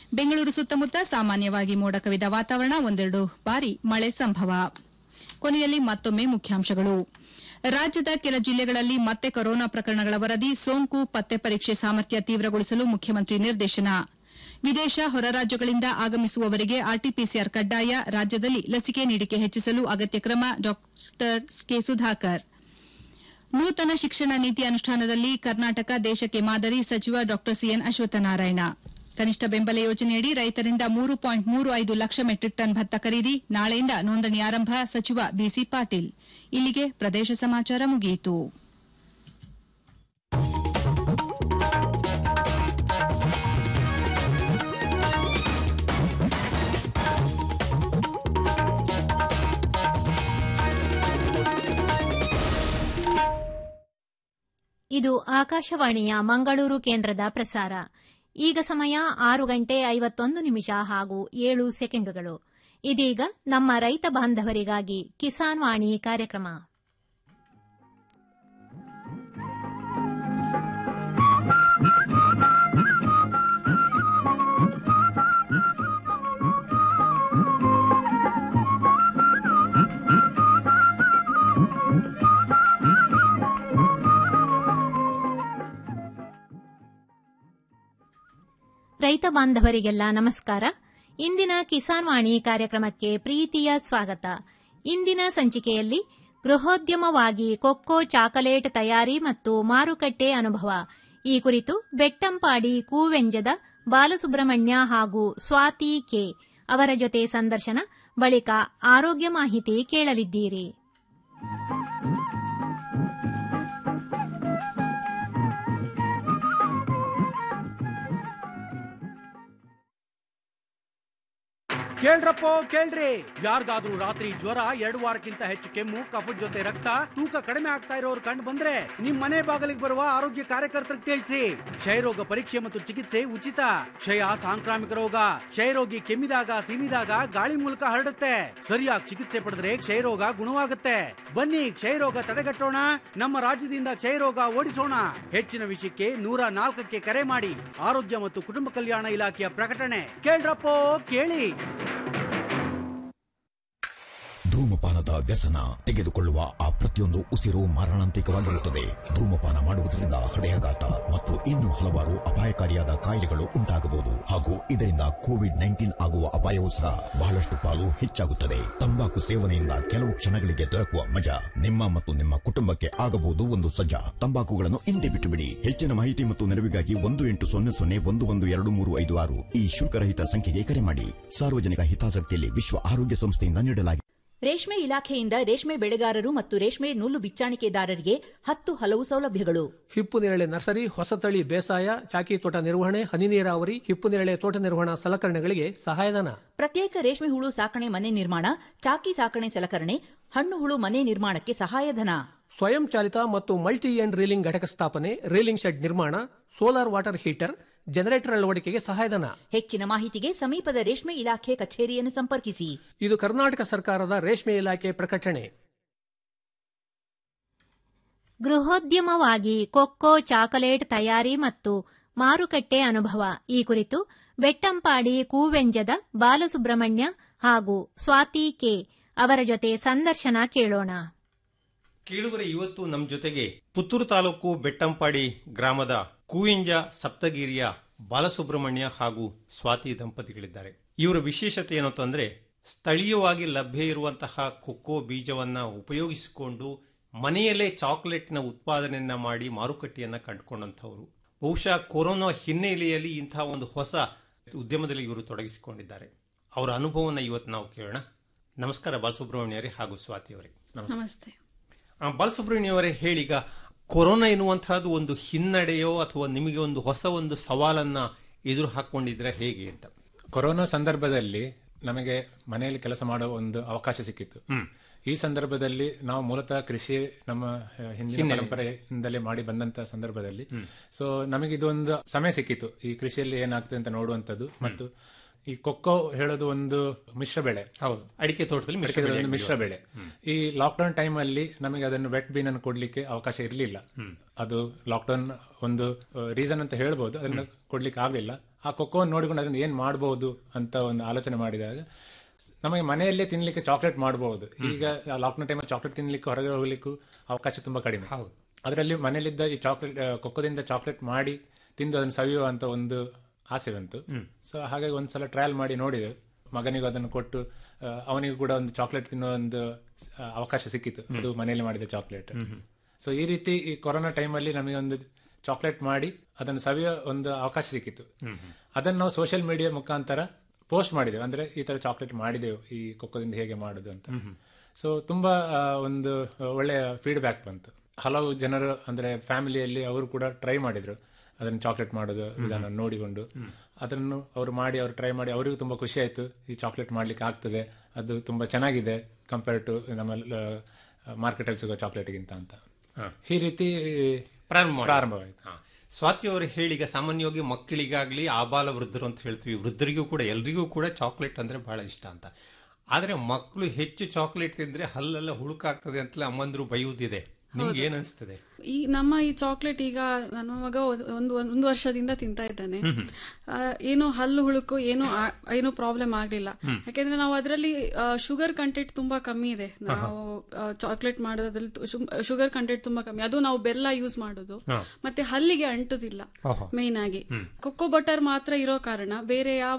ಬೆಂಗಳೂರು ಸುತ್ತಮುತ್ತ ಸಾಮಾನ್ಯವಾಗಿ ಮೋಡ ಕವಿದ ವಾತಾವರಣ ಒಂದೆರಡು ಬಾರಿ ಮಳೆ ಸಂಭವ ಕೊನೆಯಲ್ಲಿ ಮತ್ತೊಮ್ಮೆ ಮುಖ್ಯಾಂಶಗಳು ರಾಜ್ಯದ ಕೆಲ ಜಿಲ್ಲೆಗಳಲ್ಲಿ ಮತ್ತೆ ಕೊರೋನಾ ಪ್ರಕರಣಗಳ ವರದಿ ಸೋಂಕು ಪತ್ತೆ ಪರೀಕ್ಷೆ ಸಾಮರ್ಥ್ಯ ತೀವ್ರಗೊಳಿಸಲು ಮುಖ್ಯಮಂತ್ರಿ ನಿರ್ದೇಶನ ವಿದೇಶ ಹೊರ ರಾಜ್ಯಗಳಿಂದ ಆಗಮಿಸುವವರಿಗೆ ಆರ್ಟಿಪಿಸಿಆರ್ ಕಡ್ಡಾಯ ರಾಜ್ಯದಲ್ಲಿ ಲಸಿಕೆ ನೀಡಿಕೆ ಹೆಚ್ಚಿಸಲು ಅಗತ್ಯ ಕ್ರಮ ಡಾ ಕೆ ಸುಧಾಕರ್ ನೂತನ ಶಿಕ್ಷಣ ನೀತಿ ಅನುಷ್ಠಾನದಲ್ಲಿ ಕರ್ನಾಟಕ ದೇಶಕ್ಕೆ ಮಾದರಿ ಸಚಿವ ಡಾ ಸಿಎನ್ ಅಶ್ವತ್ಥನಾರಾಯಣ ಕನಿಷ್ಠ ಬೆಂಬಲ ಯೋಜನೆಯಡಿ ರೈತರಿಂದ ಮೂರು ಪಾಯಿಂಟ್ ಮೂರು ಐದು ಲಕ್ಷ ಮೆಟ್ರಿಕ್ ಟನ್ ಭತ್ತ ಖರೀದಿ ನಾಳೆಯಿಂದ ನೋಂದಣಿ ಆರಂಭ ಸಚಿವ ಬಿಸಿ ಪಾಟೀಲ್ ಇಲ್ಲಿಗೆ ಪ್ರದೇಶ ಸಮಾಚಾರ ಮುಗಿಯಿತು ಇದು ಆಕಾಶವಾಣಿಯ ಮಂಗಳೂರು ಕೇಂದ್ರದ ಪ್ರಸಾರ ಈಗ ಸಮಯ ಆರು ಗಂಟೆ ಐವತ್ತೊಂದು ನಿಮಿಷ ಹಾಗೂ ಏಳು ಸೆಕೆಂಡುಗಳು ಇದೀಗ ನಮ್ಮ ರೈತ ಬಾಂಧವರಿಗಾಗಿ ಕಿಸಾನ್ ವಾಣಿ ಕಾರ್ಯಕ್ರಮ ರೈತ ಬಾಂಧವರಿಗೆಲ್ಲ ನಮಸ್ಕಾರ ಇಂದಿನ ಕಿಸಾನ್ ವಾಣಿ ಕಾರ್ಯಕ್ರಮಕ್ಕೆ ಪ್ರೀತಿಯ ಸ್ವಾಗತ ಇಂದಿನ ಸಂಚಿಕೆಯಲ್ಲಿ ಗೃಹೋದ್ಯಮವಾಗಿ ಕೊಕ್ಕೋ ಚಾಕಲೇಟ್ ತಯಾರಿ ಮತ್ತು ಮಾರುಕಟ್ಟೆ ಅನುಭವ ಈ ಕುರಿತು ಬೆಟ್ಟಂಪಾಡಿ ಕೂವೆಂಜದ ಬಾಲಸುಬ್ರಹ್ಮಣ್ಯ ಹಾಗೂ ಸ್ವಾತಿ ಕೆ ಅವರ ಜೊತೆ ಸಂದರ್ಶನ ಬಳಿಕ ಆರೋಗ್ಯ ಮಾಹಿತಿ ಕೇಳಲಿದ್ದೀರಿ ಕೇಳ್ರಪ್ಪೋ ಕೇಳ್ರಿ ಯಾರಿಗಾದ್ರೂ ರಾತ್ರಿ ಜ್ವರ ಎರಡು ವಾರಕ್ಕಿಂತ ಹೆಚ್ಚು ಕೆಮ್ಮು ಕಫದ ಜೊತೆ ರಕ್ತ ತೂಕ ಕಡಿಮೆ ಆಗ್ತಾ ಇರೋರು ಕಂಡು ಬಂದ್ರೆ ನಿಮ್ ಮನೆ ಬಾಗಿಲಿಗೆ ಬರುವ ಆರೋಗ್ಯ ಕಾರ್ಯಕರ್ತರಿಗೆ ತಿಳಿಸಿ ಕ್ಷಯರೋಗ ಪರೀಕ್ಷೆ ಮತ್ತು ಚಿಕಿತ್ಸೆ ಉಚಿತ ಕ್ಷಯ ಸಾಂಕ್ರಾಮಿಕ ರೋಗ ಕ್ಷಯರೋಗಿ ಕೆಮ್ಮಿದಾಗ ಸೀನಿದಾಗ ಗಾಳಿ ಮೂಲಕ ಹರಡುತ್ತೆ ಸರಿಯಾಗಿ ಚಿಕಿತ್ಸೆ ಪಡೆದ್ರೆ ಕ್ಷಯರೋಗ ಗುಣವಾಗುತ್ತೆ ಬನ್ನಿ ಕ್ಷಯರೋಗ ತಡೆಗಟ್ಟೋಣ ನಮ್ಮ ರಾಜ್ಯದಿಂದ ಕ್ಷಯರೋಗ ಓಡಿಸೋಣ ಹೆಚ್ಚಿನ ವಿಷಯಕ್ಕೆ ನೂರ ನಾಲ್ಕಕ್ಕೆ ಕರೆ ಮಾಡಿ ಆರೋಗ್ಯ ಮತ್ತು ಕುಟುಂಬ ಕಲ್ಯಾಣ ಇಲಾಖೆಯ ಪ್ರಕಟಣೆ ಕೇಳ್ರಪ್ಪೋ ಕೇಳಿ ಧೂಮಪಾನದ ವ್ಯಸನ ತೆಗೆದುಕೊಳ್ಳುವ ಆ ಪ್ರತಿಯೊಂದು ಉಸಿರು ಮಾರಣಾಂತಿಕವಾಗಿರುತ್ತದೆ ಧೂಮಪಾನ ಮಾಡುವುದರಿಂದ ಹೃದಯಾಘಾತ ಮತ್ತು ಇನ್ನು ಹಲವಾರು ಅಪಾಯಕಾರಿಯಾದ ಕಾಯಿಲೆಗಳು ಉಂಟಾಗಬಹುದು ಹಾಗೂ ಇದರಿಂದ ಕೋವಿಡ್ ನೈನ್ಟೀನ್ ಆಗುವ ಅಪಾಯವೂ ಸಹ ಬಹಳಷ್ಟು ಪಾಲು ಹೆಚ್ಚಾಗುತ್ತದೆ ತಂಬಾಕು ಸೇವನೆಯಿಂದ ಕೆಲವು ಕ್ಷಣಗಳಿಗೆ ದೊರಕುವ ಮಜಾ ನಿಮ್ಮ ಮತ್ತು ನಿಮ್ಮ ಕುಟುಂಬಕ್ಕೆ ಆಗಬಹುದು ಒಂದು ಸಜ್ಜಾ ತಂಬಾಕುಗಳನ್ನು ಹಿಂದೆ ಬಿಟ್ಟು ಬಿಡಿ ಹೆಚ್ಚಿನ ಮಾಹಿತಿ ಮತ್ತು ನೆರವಿಗಾಗಿ ಒಂದು ಎಂಟು ಸೊನ್ನೆ ಸೊನ್ನೆ ಒಂದು ಒಂದು ಎರಡು ಮೂರು ಐದು ಆರು ಈ ಶುಲ್ಕರಹಿತ ಸಂಖ್ಯೆಗೆ ಕರೆ ಮಾಡಿ ಸಾರ್ವಜನಿಕ ಹಿತಾಸಕ್ತಿಯಲ್ಲಿ ವಿಶ್ವ ಆರೋಗ್ಯ ಸಂಸ್ಥೆಯಿಂದ ನೀಡಲಾಗಿದೆ ರೇಷ್ಮೆ ಇಲಾಖೆಯಿಂದ ರೇಷ್ಮೆ ಬೆಳೆಗಾರರು ಮತ್ತು ರೇಷ್ಮೆ ನೂಲು ಬಿಚ್ಚಾಣಿಕೆದಾರರಿಗೆ ಹತ್ತು ಹಲವು ಸೌಲಭ್ಯಗಳು ಹಿಪ್ಪು ನೇರಳೆ ನರ್ಸರಿ ಹೊಸತಳಿ ಬೇಸಾಯ ಚಾಕಿ ತೋಟ ನಿರ್ವಹಣೆ ಹನಿ ನೀರಾವರಿ ಹಿಪ್ಪು ನೇರಳೆ ತೋಟ ನಿರ್ವಹಣಾ ಸಲಕರಣೆಗಳಿಗೆ ಸಹಾಯಧನ ಪ್ರತ್ಯೇಕ ರೇಷ್ಮೆ ಹುಳು ಸಾಕಣೆ ಮನೆ ನಿರ್ಮಾಣ ಚಾಕಿ ಸಾಕಣೆ ಸಲಕರಣೆ ಹಣ್ಣು ಹುಳು ಮನೆ ನಿರ್ಮಾಣಕ್ಕೆ ಸಹಾಯಧನ ಸ್ವಯಂ ಚಾಲಿತ ಮತ್ತು ಮಲ್ಟಿ ಎಂಡ್ ರೀಲಿಂಗ್ ಘಟಕ ಸ್ಥಾಪನೆ ರೀಲಿಂಗ್ ಶೆಡ್ ನಿರ್ಮಾಣ ಸೋಲಾರ್ ವಾಟರ್ ಹೀಟರ್ ಜನರೇಟರ್ ಅಳವಡಿಕೆಗೆ ಸಹಾಯಧನ ಹೆಚ್ಚಿನ ಮಾಹಿತಿಗೆ ಸಮೀಪದ ರೇಷ್ಮೆ ಇಲಾಖೆ ಕಚೇರಿಯನ್ನು ಸಂಪರ್ಕಿಸಿ ಇದು ಕರ್ನಾಟಕ ಸರ್ಕಾರದ ರೇಷ್ಮೆ ಇಲಾಖೆ ಪ್ರಕಟಣೆ ಗೃಹೋದ್ಯಮವಾಗಿ ಕೊಕ್ಕೋ ಚಾಕಲೇಟ್ ತಯಾರಿ ಮತ್ತು ಮಾರುಕಟ್ಟೆ ಅನುಭವ ಈ ಕುರಿತು ಬೆಟ್ಟಂಪಾಡಿ ಕೂವೆಂಜದ ಬಾಲಸುಬ್ರಹ್ಮಣ್ಯ ಹಾಗೂ ಸ್ವಾತಿ ಕೆ ಅವರ ಜೊತೆ ಸಂದರ್ಶನ ಕೇಳೋಣ ಕೇಳುಗರೆ ಇವತ್ತು ನಮ್ಮ ಜೊತೆಗೆ ಪುತ್ತೂರು ತಾಲೂಕು ಬೆಟ್ಟಂಪಾಡಿ ಗ್ರಾಮದ ಕೂವಿಂಜ ಸಪ್ತಗಿರಿಯ ಬಾಲಸುಬ್ರಹ್ಮಣ್ಯ ಹಾಗೂ ಸ್ವಾತಿ ದಂಪತಿಗಳಿದ್ದಾರೆ ಇವರ ವಿಶೇಷತೆ ಏನು ಅಂತಂದ್ರೆ ಸ್ಥಳೀಯವಾಗಿ ಲಭ್ಯ ಇರುವಂತಹ ಕೊಕ್ಕೋ ಬೀಜವನ್ನ ಉಪಯೋಗಿಸಿಕೊಂಡು ಮನೆಯಲ್ಲೇ ಚಾಕ್ಲೇಟ್ನ ಉತ್ಪಾದನೆಯನ್ನ ಮಾಡಿ ಮಾರುಕಟ್ಟೆಯನ್ನ ಕಂಡುಕೊಂಡಂಥವ್ರು ಬಹುಶಃ ಕೊರೋನಾ ಹಿನ್ನೆಲೆಯಲ್ಲಿ ಇಂತಹ ಒಂದು ಹೊಸ ಉದ್ಯಮದಲ್ಲಿ ಇವರು ತೊಡಗಿಸಿಕೊಂಡಿದ್ದಾರೆ ಅವರ ಅನುಭವವನ್ನು ಇವತ್ತು ನಾವು ಕೇಳೋಣ ನಮಸ್ಕಾರ ಬಾಲಸುಬ್ರಹ್ಮಣ್ಯರೇ ಹಾಗೂ ಸ್ವಾತಿ ಅವರೇ ನಮಸ್ತೆ ಆ, ಬಾಲಸುಬ್ರಹ್ಮಣ್ಯ ಅವರೇ ಹೇಳೀಗ ಕೊರೋನಾ ಎನ್ನುವಂತಹದ್ದು ಒಂದು ಹಿನ್ನಡೆಯೋ ಅಥವಾ ನಿಮಗೆ ಒಂದು ಹೊಸ ಒಂದು ಸವಾಲನ್ನ ಎದುರು ಹಾಕೊಂಡಿದ್ರೆ ಹೇಗೆ ಅಂತ ಕೊರೋನಾ ಸಂದರ್ಭದಲ್ಲಿ ನಮಗೆ ಮನೆಯಲ್ಲಿ ಕೆಲಸ ಮಾಡುವ ಒಂದು ಅವಕಾಶ ಸಿಕ್ಕಿತ್ತು ಈ ಸಂದರ್ಭದಲ್ಲಿ ನಾವು ಮೂಲತಃ ಕೃಷಿ ನಮ್ಮ ಅಹ್, ಹಿಂದಿನ ಪರಂಪರೆಯಿಂದಲೇ ಮಾಡಿ ಬಂದಂತ ಸಂದರ್ಭದಲ್ಲಿ ಸೊ ನಮಗೆ ಇದೊಂದು ಸಮಯ ಸಿಕ್ಕಿತ್ತು ಈ ಕೃಷಿಯಲ್ಲಿ ಏನಾಗ್ತದೆ ಅಂತ ನೋಡುವಂತದ್ದು ಮತ್ತು ಈ ಕೊಕ್ಕೋ ಹೇಳೋದು ಒಂದು ಮಿಶ್ರ ಬೆಳೆ ಹೌದು ಅಡಿಕೆ ತೋಟದಲ್ಲಿ ಮಿಶ್ರ ಅಡಿಕೆ ಬೆಳೆ ಒಂದು ಮಿಶ್ರ ಬೆಳೆ ಈ ಲಾಕ್ಡೌನ್ ಟೈಮ್ ಅಲ್ಲಿ ನಮಗೆ ಅದನ್ನು ವೆಟ್ ಬೀನ್ ಅನ್ನು ಕೊಡ್ಲಿಕ್ಕೆ ಅವಕಾಶ ಇರಲಿಲ್ಲ ಅದು ಲಾಕ್ಡೌನ್ ಒಂದು ರೀಸನ್ ಅಂತ ಹೇಳ್ಬೋದು ಅದನ್ನು ಕೊಡ್ಲಿಕ್ಕೆ ಆಗಲಿಲ್ಲ ಆ ಕೊಕ್ಕೋವನ್ನು ನೋಡಿಕೊಂಡು ಅದನ್ನು ಏನು ಮಾಡಬಹುದು ಅಂತ ಒಂದು ಆಲೋಚನೆ ಮಾಡಿದಾಗ ನಮಗೆ ಮನೆಯಲ್ಲೇ ತಿನ್ಲಿಕ್ಕೆ ಚಾಕ್ಲೇಟ್ ಮಾಡಬಹುದು ಈಗ ಲಾಕ್ಡೌನ್ ಟೈಮಲ್ಲಿ ಚಾಕ್ಲೇಟ್ ತಿನ್ಲಿಕ್ಕೆ ಹೊರಗೆ ಹೋಗ್ಲಿಕ್ಕೂ ಅವಕಾಶ ತುಂಬಾ ಕಡಿಮೆ ಅದರಲ್ಲಿ ಮನೆಯಲ್ಲಿದ್ದ ಈ ಚಾಕ್ಲೇಟ್ ಕೊಕ್ಕೋದಿಂದ ಚಾಕ್ಲೇಟ್ ಮಾಡಿ ತಿಂದು ಅದನ್ನು ಸವಿಯುವಂತ ಒಂದು ಆಸೆ ಬಂತು ಸೊ ಹಾಗಾಗಿ ಒಂದ್ಸಲ ಟ್ರಯಲ್ ಮಾಡಿ ನೋಡಿದೆ ಮಗನಿಗೂ ಅದನ್ನು ಕೊಟ್ಟು ಆ, ಅವನಿಗೂ ಕೂಡ ಒಂದು ಚಾಕ್ಲೇಟ್ ತಿನ್ನುವ ಒಂದು ಆ, ಅವಕಾಶ ಸಿಕ್ಕಿತು ಅದು ಮನೆಯಲ್ಲಿ ಮಾಡಿದ ಚಾಕ್ಲೇಟ್ ಸೊ ಈ ರೀತಿ ಈ ಕೊರೋನಾ ಟೈಮಲ್ಲಿ ನಮಗೆ ಒಂದು ಚಾಕ್ಲೇಟ್ ಮಾಡಿ ಅದನ್ನು ಸವಿಯೋ ಒಂದು ಅವಕಾಶ ಸಿಕ್ಕಿತ್ತು ಅದನ್ನು ನಾವು ಸೋಷಿಯಲ್ ಮೀಡಿಯಾ ಮುಖಾಂತರ ಪೋಸ್ಟ್ ಮಾಡಿದೆವು ಅಂದ್ರೆ ಈ ತರ ಚಾಕ್ಲೇಟ್ ಮಾಡಿದೆವು ಈ ಕೊಕ್ಕೋದಿಂದ ಹೇಗೆ ಮಾಡುದು ಅಂತ ಸೊ ತುಂಬಾ ಆ, ಒಂದು ಒಳ್ಳೆಯ ಫೀಡ್ಬ್ಯಾಕ್ ಬಂತು ಹಲವು ಜನರು ಅಂದ್ರೆ ಫ್ಯಾಮಿಲಿಯಲ್ಲಿ ಅವರು ಕೂಡ ಟ್ರೈ ಮಾಡಿದ್ರು ಅದನ್ನು ಚಾಕ್ಲೇಟ್ ಮಾಡೋದು ವಿಧಾನ ನೋಡಿಕೊಂಡು ಅದನ್ನು ಅವರು ಮಾಡಿ ಅವರು ಟ್ರೈ ಮಾಡಿ ಅವರಿಗೂ ತುಂಬಾ ಖುಷಿ ಆಯ್ತು ಈ ಚಾಕ್ಲೇಟ್ ಮಾಡ್ಲಿಕ್ಕೆ ಆಗ್ತದೆ ಅದು ತುಂಬಾ ಚೆನ್ನಾಗಿದೆ ಕಂಪೇರ್ ಟು ನಮ್ಮ ಮಾರ್ಕೆಟ್ ಅಲ್ಲಿ ಸಿಗೋ ಚಾಕ್ಲೇಟ್ಗಿಂತ ಅಂತ ಈ ರೀತಿ ಪ್ರಾರಂಭ ಮಾಡಿದ್ರು. ಪ್ರಾರಂಭವಾಯಿತು ಹಾ. ಸ್ವಾತಿ ಅವರು ಹೇಳೀಗ ಸಾಮಾನ್ಯವಾಗಿ ಮಕ್ಕಳಿಗಾಗ್ಲಿ ಆಬಾಲ ವೃದ್ಧರು ಅಂತ ಹೇಳ್ತೀವಿ ವೃದ್ಧರಿಗೂ ಕೂಡ ಎಲ್ರಿಗೂ ಕೂಡ ಚಾಕ್ಲೇಟ್ ಅಂದ್ರೆ ಬಹಳ ಇಷ್ಟ ಅಂತ ಆದ್ರೆ ಮಕ್ಕಳು ಹೆಚ್ಚು ಚಾಕ್ಲೇಟ್ ತಿಂದ್ರೆ ಹಲ್ಲೆಲ್ಲ ಹುಳುಕಾಗ್ತದೆ ಅಂತಲೇ ಅಮ್ಮಂದ್ರು ಬೈಯುವುದಿದೆ ನಿಮ್ಗೆ ಏನ್ ಅನಿಸ್ತದೆ ಈ ನಮ್ಮ ಈ ಚಾಕ್ಲೇಟ್ ಈಗ ನನ್ನ ಮಗ ಒಂದ್- ಒಂದು ಒಂದು ವರ್ಷದಿಂದ ತಿಂತಾ ಇದ್ದಾನೆ ಆ, ಏನು ಹಲ್ಲು ಹುಳುಕು ಏನು ಆ- ಏನು ಪ್ರಾಬ್ಲಮ್ ಆಗ್ಲಿಲ್ಲ ಯಾಕೆಂದ್ರೆ ನಾವು ಅದರಲ್ಲಿ ಶುಗರ್ ಕಂಟೆಂಟ್ ತುಂಬಾ ಕಮ್ಮಿ ಇದೆ ನಾವು ಚಾಕ್ಲೇಟ್ ಮಾಡೋದ್ರಲ್ಲಿ ಶುಗರ್ ಕಂಟೆಂಟ್ ತುಂಬಾ ಕಮ್ಮಿ ಅದು ನಾವು ಬೆಲ್ಲ ಯೂಸ್ ಮಾಡೋದು ಮತ್ತೆ ಹಲ್ಲಿಗೆ ಅಂಟುದಿಲ್ಲ ಮೇನ್ ಆಗಿ ಕೊಕ್ಕೋ ಬಟರ್ ಮಾತ್ರ ಇರೋ ಕಾರಣ ಬೇರೆ ಯಾವ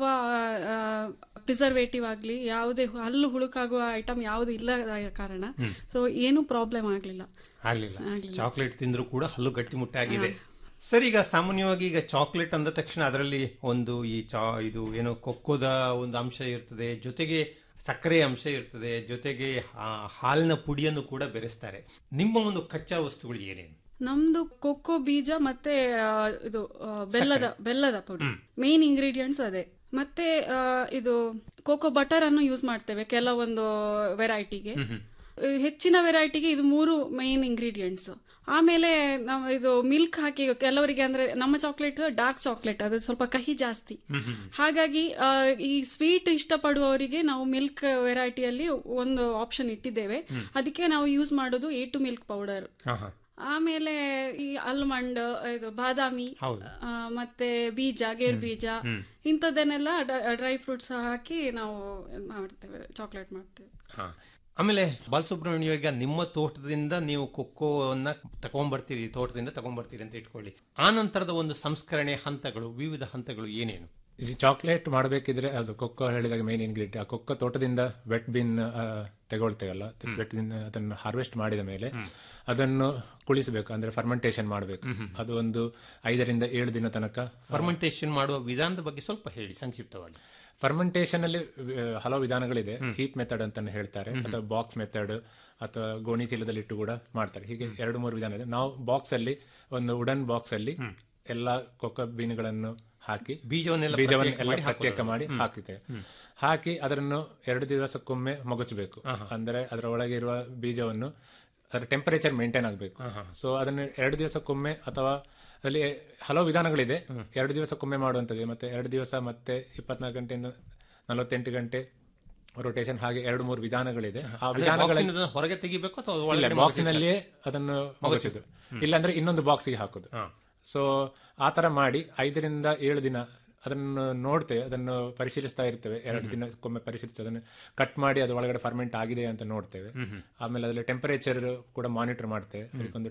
ಪ್ರಿಸರ್ವೇಟಿವ್ ಆಗ್ಲಿ ಯಾವುದೇ ಹಲ್ಲು ಹುಳುಕಾಗುವ ಐಟಮ್ ಯಾವುದು ಇಲ್ಲ ಕಾರಣ ಸೊ ಏನು ಪ್ರಾಬ್ಲಮ್ ಆಗ್ಲಿಲ್ಲ ಆಗ್ಲಿಲ್ಲ ಚಾಕ್ಲೇಟ್ ತಿಂದ್ರು ಕೂಡ ಹಲ್ಲು ಗಟ್ಟಿಮುಟ್ಟಾಗಿದೆ ಸರ್ ಈಗ ಸಾಮಾನ್ಯವಾಗಿ ಈಗ ಚಾಕ್ಲೇಟ್ ಅಂದ ತಕ್ಷಣ ಅದರಲ್ಲಿ ಒಂದು ಈ ಚಾ ಇದು ಏನು ಕೊಕ್ಕೋದ ಒಂದು ಅಂಶ ಇರ್ತದೆ ಜೊತೆಗೆ ಸಕ್ಕರೆ ಅಂಶ ಇರ್ತದೆ ಜೊತೆಗೆ ಆ, ಹಾಲಿನ ಪುಡಿಯನ್ನು ಕೂಡ ಬೆರೆಸ್ತಾರೆ ನಿಮ್ಮ ಒಂದು ಕಚ್ಚಾ ವಸ್ತುಗಳು ಏನೇನು ನಮ್ದು ಕೊಕ್ಕೋ ಬೀಜ ಮತ್ತೆ ಆ, ಇದು ಆ, ಬೆಲ್ಲದ ಬೆಲ್ಲದ ಪುಡಿ ಮೇನ್ ಇಂಗ್ರೀಡಿಯೆಂಟ್ಸ್ ಅದೇ ಮತ್ತೆ ಆ, ಇದು ಕೋಕೋ ಬಟರ್ ಅನ್ನು ಯೂಸ್ ಮಾಡ್ತೇವೆ ಕೆಲವೊಂದು ವೆರೈಟಿಗೆ ಹೆಚ್ಚಿನ ವೆರೈಟಿಗೆ ಇದು ಮೂರು ಮೇನ್ ಇಂಗ್ರೀಡಿಯೆಂಟ್ಸ್ ಆಮೇಲೆ ನಾವು ಇದು ಮಿಲ್ಕ್ ಹಾಕಿ ಕೆಲವರಿಗೆ ಅಂದ್ರೆ ನಮ್ಮ ಚಾಕ್ಲೇಟ್ ಡಾರ್ಕ್ ಚಾಕ್ಲೇಟ್ ಅದು ಸ್ವಲ್ಪ ಕಹಿ ಜಾಸ್ತಿ ಹಾಗಾಗಿ ಆ, ಈ ಸ್ವೀಟ್ ಇಷ್ಟಪಡುವವರಿಗೆ ನಾವು ಮಿಲ್ಕ್ ವೆರೈಟಿಯಲ್ಲಿ ಒಂದು ಆಪ್ಷನ್ ಇಟ್ಟಿದ್ದೇವೆ ಅದಕ್ಕೆ ನಾವು ಯೂಸ್ ಮಾಡೋದು ಎ ಟು ಮಿಲ್ಕ್ ಪೌಡರ್ ಆಮೇಲೆ ಈ ಆಲ್ಮಂಡ್ ಇದು ಬಾದಾಮಿ ಆ, ಮತ್ತೆ ಬೀಜ ಗೇರ್ ಬೀಜ ಇಂಥದ್ದನ್ನೆಲ್ಲ ಡ್ರೈ ಫ್ರೂಟ್ಸ್ ಹಾಕಿ ನಾವು ಇದ್ ಮಾಡ್ತೇವೆ ಚಾಕ್ಲೇಟ್ ಮಾಡ್ತೇವೆ ಹಾ. ಆಮೇಲೆ ಬಾಲಸುಬ್ರಹ್ಮಣ್ಯ ಈಗ ನಿಮ್ಮ ತೋಟದಿಂದ ನೀವು ಕೊಕ್ಕೋವನ್ನ ತಗೊಂಡ್ಬರ್ತೀರಿ ತೋಟದಿಂದ ತಗೊಂಡ್ಬರ್ತೀರಿ ಅಂತ ಇಟ್ಕೊಳ್ಳಿ ಆ ನಂತರದ ಒಂದು ಸಂಸ್ಕರಣೆ ಹಂತಗಳು ವಿವಿಧ ಹಂತಗಳು ಏನೇನು ಈ ಚಾಕ್ಲೇಟ್ ಮಾಡಬೇಕಿದ್ರೆ ಅದು ಕೊಕ್ಕೋ ಹೇಳಿದಾಗ ಮೇನ್ ಇಂಗ್ರೀಡಿಯಂಟ್ ಆ ಕೊಕ್ಕೋ ತೋಟದಿಂದ ವೆಟ್ ಬಿನ್ ತಗೊಳ್ತೇವಲ್ಲ ವೆಟ್ ಬಿನ್ ಅದನ್ನು ಹಾರ್ವೆಸ್ಟ್ ಮಾಡಿದ ಮೇಲೆ ಅದನ್ನು ಕುಳಿಸಬೇಕು ಅಂದ್ರೆ ಫರ್ಮೆಂಟೇಶನ್ ಮಾಡಬೇಕು ಅದು ಒಂದು ಐದರಿಂದ ಏಳು ದಿನ ತನಕ ಫರ್ಮೆಂಟೇಷನ್ ಮಾಡುವ ವಿಧಾನದ ಬಗ್ಗೆ ಸ್ವಲ್ಪ ಹೇಳಿ ಸಂಕ್ಷಿಪ್ತವಾಗಿ ಫರ್ಮೆಂಟೇಷನ್ ಅಲ್ಲಿ ಆ, ಹಲವು ವಿಧಾನಗಳಿದೆ ಹೀಟ್ ಮೆಥಡ್ ಅಂತಾನೆ ಹೇಳ್ತಾರೆ ಅಥವಾ ಬಾಕ್ಸ್ ಮೆಥಡ್ ಅಥವಾ ಗೋಣಿ ಚೀಲದಲ್ಲಿ ಇಟ್ಟು ಕೂಡ ಮಾಡ್ತಾರೆ ಹೀಗೆ ಎರಡು ಮೂರು ವಿಧಾನ ಇದೆ ನಾವು ಬಾಕ್ಸ್ ಅಲ್ಲಿ ಒಂದು ವುಡನ್ ಬಾಕ್ಸ್ ಅಲ್ಲಿ ಎಲ್ಲಾ ಕೊಕ್ಕ ಬೀನ್ಗಳನ್ನು ಹಾಕಿ ಬೀಜವನ್ನೆಲ್ಲ ಬೀಜವನ್ನೆಲ್ಲ ಪ್ರತ್ಯೇಕ ಮಾಡಿ ಪ್ರತ್ಯೇಕ ಮಾಡಿ ಹಾಕಿದ್ದೇವೆ ಹಾಕಿ ಅದನ್ನು ಎರಡು ದಿವಸಕ್ಕೊಮ್ಮೆ ಮಗುಚಬೇಕು ಅಂದ್ರೆ ಅದರ ಒಳಗೆ ಇರುವ ಬೀಜವನ್ನು ಅದರ ಟೆಂಪರೇಚರ್ ಮೇಂಟೈನ್ ಆಗಬೇಕು ಸೊ ಅದನ್ನು ಎರಡು ದಿವಸಕ್ಕೊಮ್ಮೆ ಅಥವಾ ಅಲ್ಲಿ ಹಲವು ವಿಧಾನಗಳಿದೆ ಎರಡು ದಿವಸಕ್ಕೊಮ್ಮೆ ಮಾಡುವಂಥದ್ದು ಮತ್ತೆ ಎರಡು ದಿವಸ ಮತ್ತೆ ಇಪ್ಪತ್ನಾಲ್ಕು ಗಂಟೆಯಿಂದ ನಲವತ್ತೆಂಟು ಗಂಟೆ ರೊಟೇಷನ್ ಹಾಗೆ ಎರಡು ಮೂರು ವಿಧಾನಗಳಿದೆ ಆ ವಿಧಾನಗಳಲ್ಲಿ ಬಾಕ್ಸಿನಿಂದ ಹೊರಗೆ ತೆಗಿಬೇಕು ಅಥವಾ ಇಲ್ಲ ಒಳಗಡೆ ಬಾಕ್ಸಿನಲ್ಲಿಯೇ ಅದನ್ನು ಮಗುಚುದು ಇಲ್ಲಾಂದ್ರೆ ಇನ್ನೊಂದು ಬಾಕ್ಸಿಗೆ ಹಾಕುದು ಸೊ ಆ ತರ ಮಾಡಿ ಐದರಿಂದ ಏಳು ದಿನ ಅದನ್ನು ನೋಡ್ತೇವೆ ಅದನ್ನು ಪರಿಶೀಲಿಸ್ತಾ ಇರ್ತೇವೆ ಎರಡು ದಿನಕ್ಕೊಮ್ಮೆ ಪರಿಶೀಲಿಸಿ ಅದನ್ನು ಕಟ್ ಮಾಡಿ ಅದು ಒಳಗಡೆ ಫರ್ಮೆಂಟ್ ಆಗಿದೆ ಅಂತ ನೋಡ್ತೇವೆ ಆಮೇಲೆ ಅದರಲ್ಲಿ ಟೆಂಪರೇಚರ್ ಕೂಡ ಮಾನಿಟರ್ ಮಾಡ್ತೇವೆ ಅದಕ್ಕೊಂದು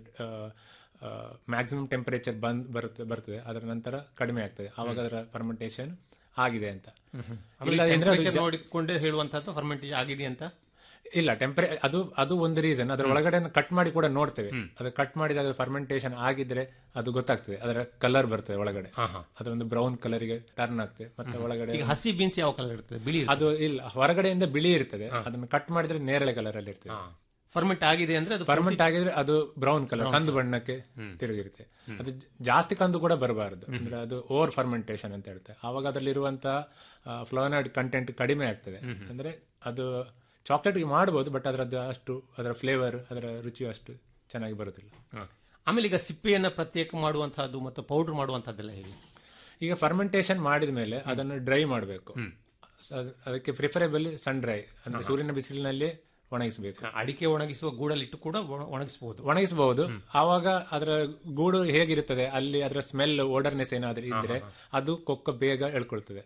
ಮ್ಯಾಕ್ಸಿಮಮ್ ಟೆಂಪರೇಚರ್ ಬಂದ್ ಬರುತ್ತೆ ಬರ್ತದೆ ಅದರ ನಂತರ ಕಡಿಮೆ ಆಗ್ತದೆ ಆವಾಗ ಅದರ ಫರ್ಮೆಂಟೇಶನ್ ಆಗಿದೆ ಅಂತ ಇಲ್ಲ ಅಂದ್ರೆ ಅದು ಟೆಂಪರೇಚರ್ ನೋಡಿಕೊಂಡೇ ಹೇಳುವಂತದ್ದು ಫರ್ಮೆಂಟೇಜ್ ಆಗಿದೆ ಅಂತ ಇಲ್ಲ ಟೆಂಪರೇ ಅದು ಅದು ಒಂದು ರೀಸನ್ ಅದರ ಒಳಗಡೆ ಕಟ್ ಮಾಡಿ ಕೂಡ ನೋಡ್ತೇವೆ ಅದು ಕಟ್ ಮಾಡಿದಾಗ ಫರ್ಮೆಂಟೇಶನ್ ಆಗಿದ್ರೆ ಅದು ಗೊತ್ತಾಗ್ತದೆ ಅದರ ಕಲರ್ ಬರ್ತದೆ ಒಳಗಡೆ ಅದೊಂದು ಬ್ರೌನ್ ಕಲರ್ಗೆ ಟರ್ನ್ ಆಗ್ತದೆ ಮತ್ತೆ ಒಳಗಡೆ ಈಗ ಹಸಿ ಬೀನ್ಸ್ ಯಾವ ಕಲರ್ ಇರ್ತದೆ ಬಿಳಿ ಅದು ಇಲ್ಲ ಹೊರಗಡೆಯಿಂದ ಬಿಳಿ ಇರ್ತದೆ ಅದನ್ನು ಕಟ್ ಮಾಡಿದ್ರೆ ನೇರಳೆ ಕಲರ್ ಅಲ್ಲಿ ಇರ್ತದೆ ಫರ್ಮೆಂಟ್ ಆಗಿದೆ ಅಂದ್ರೆ ಅದು ಫರ್ಮೆಂಟ್ ಆಗಿದ್ರೆ ಅದು ಬ್ರೌನ್ ಕಲರ್ ಕಂದು ಬಣ್ಣಕ್ಕೆ ತಿರುಗಿರುತ್ತೆ ಅದು ಜ- ಜಾಸ್ತಿ ಕಂದು ಕೂಡ ಬರಬಾರದು ಅಂದ್ರೆ ಅದು ಓವರ್ ಫರ್ಮೆಂಟೇಶನ್ ಅಂತ ಹೇಳ್ತಾರೆ ಆವಾಗ ಅದರಲ್ಲಿರುವಂತಹ ಫ್ಲೋನಾಯ್ಡ್ ಕಂಟೆಂಟ್ ಕಡಿಮೆ ಆಗ್ತದೆ ಅಂದ್ರೆ ಅದು ಚಾಕ್ಲೇಟ್ಗೆ ಮಾಡಬಹುದು ಬಟ್ ಅದರದ್ದು ಅಷ್ಟು ಅದರ ಫ್ಲೇವರ್ ಅದರ ರುಚಿಯು ಅಷ್ಟು ಚೆನ್ನಾಗಿ ಬರುತ್ತಿಲ್ಲ ಹ. ಆಮೇಲೆ ಈಗ ಸಿಪ್ಪೆಯನ್ನ ಪ್ರತ್ಯೇಕ ಮಾಡುವಂತಹದ್ದು ಮತ್ತು ಪೌಡರ್ ಮಾಡುವಂತಹದ್ದೆಲ್ಲ ಹೇಳಿ ಈಗ ಫರ್ಮೆಂಟೇಶನ್ ಮಾಡಿದ ಮೇಲೆ ಅದನ್ನು ಡ್ರೈ ಮಾಡಬೇಕು ಅದಕ್ಕೆ ಪ್ರಿಫರೇಬಲ್ ಸನ್ ಡ್ರೈ ಅಂದ್ರೆ ಸೂರ್ಯನ ಬಿಸಿಲಿನಲ್ಲಿ ಒಣಗಿಸಬೇಕು ಅಡಿಕೆ ಒಣಗಿಸುವ ಗೂಡಲ್ಲಿಟ್ಟು ಕೂಡ ಒಣ- ಒಣಗಿಸಬಹುದು ಒಣಗಿಸಬಹುದು ಆವಾಗ ಅದರ ಗೂಡು ಹೇಗಿರುತ್ತದೆ ಅಲ್ಲಿ ಅದರ ಸ್ಮೆಲ್ ಓಡರ್ನೆಸ್ ಏನಾದ್ರೂ ಇದ್ರೆ ಅದು ಕೊಕ್ಕ ಬೇಗ ಎಳ್ಕೊಳ್ತದೆ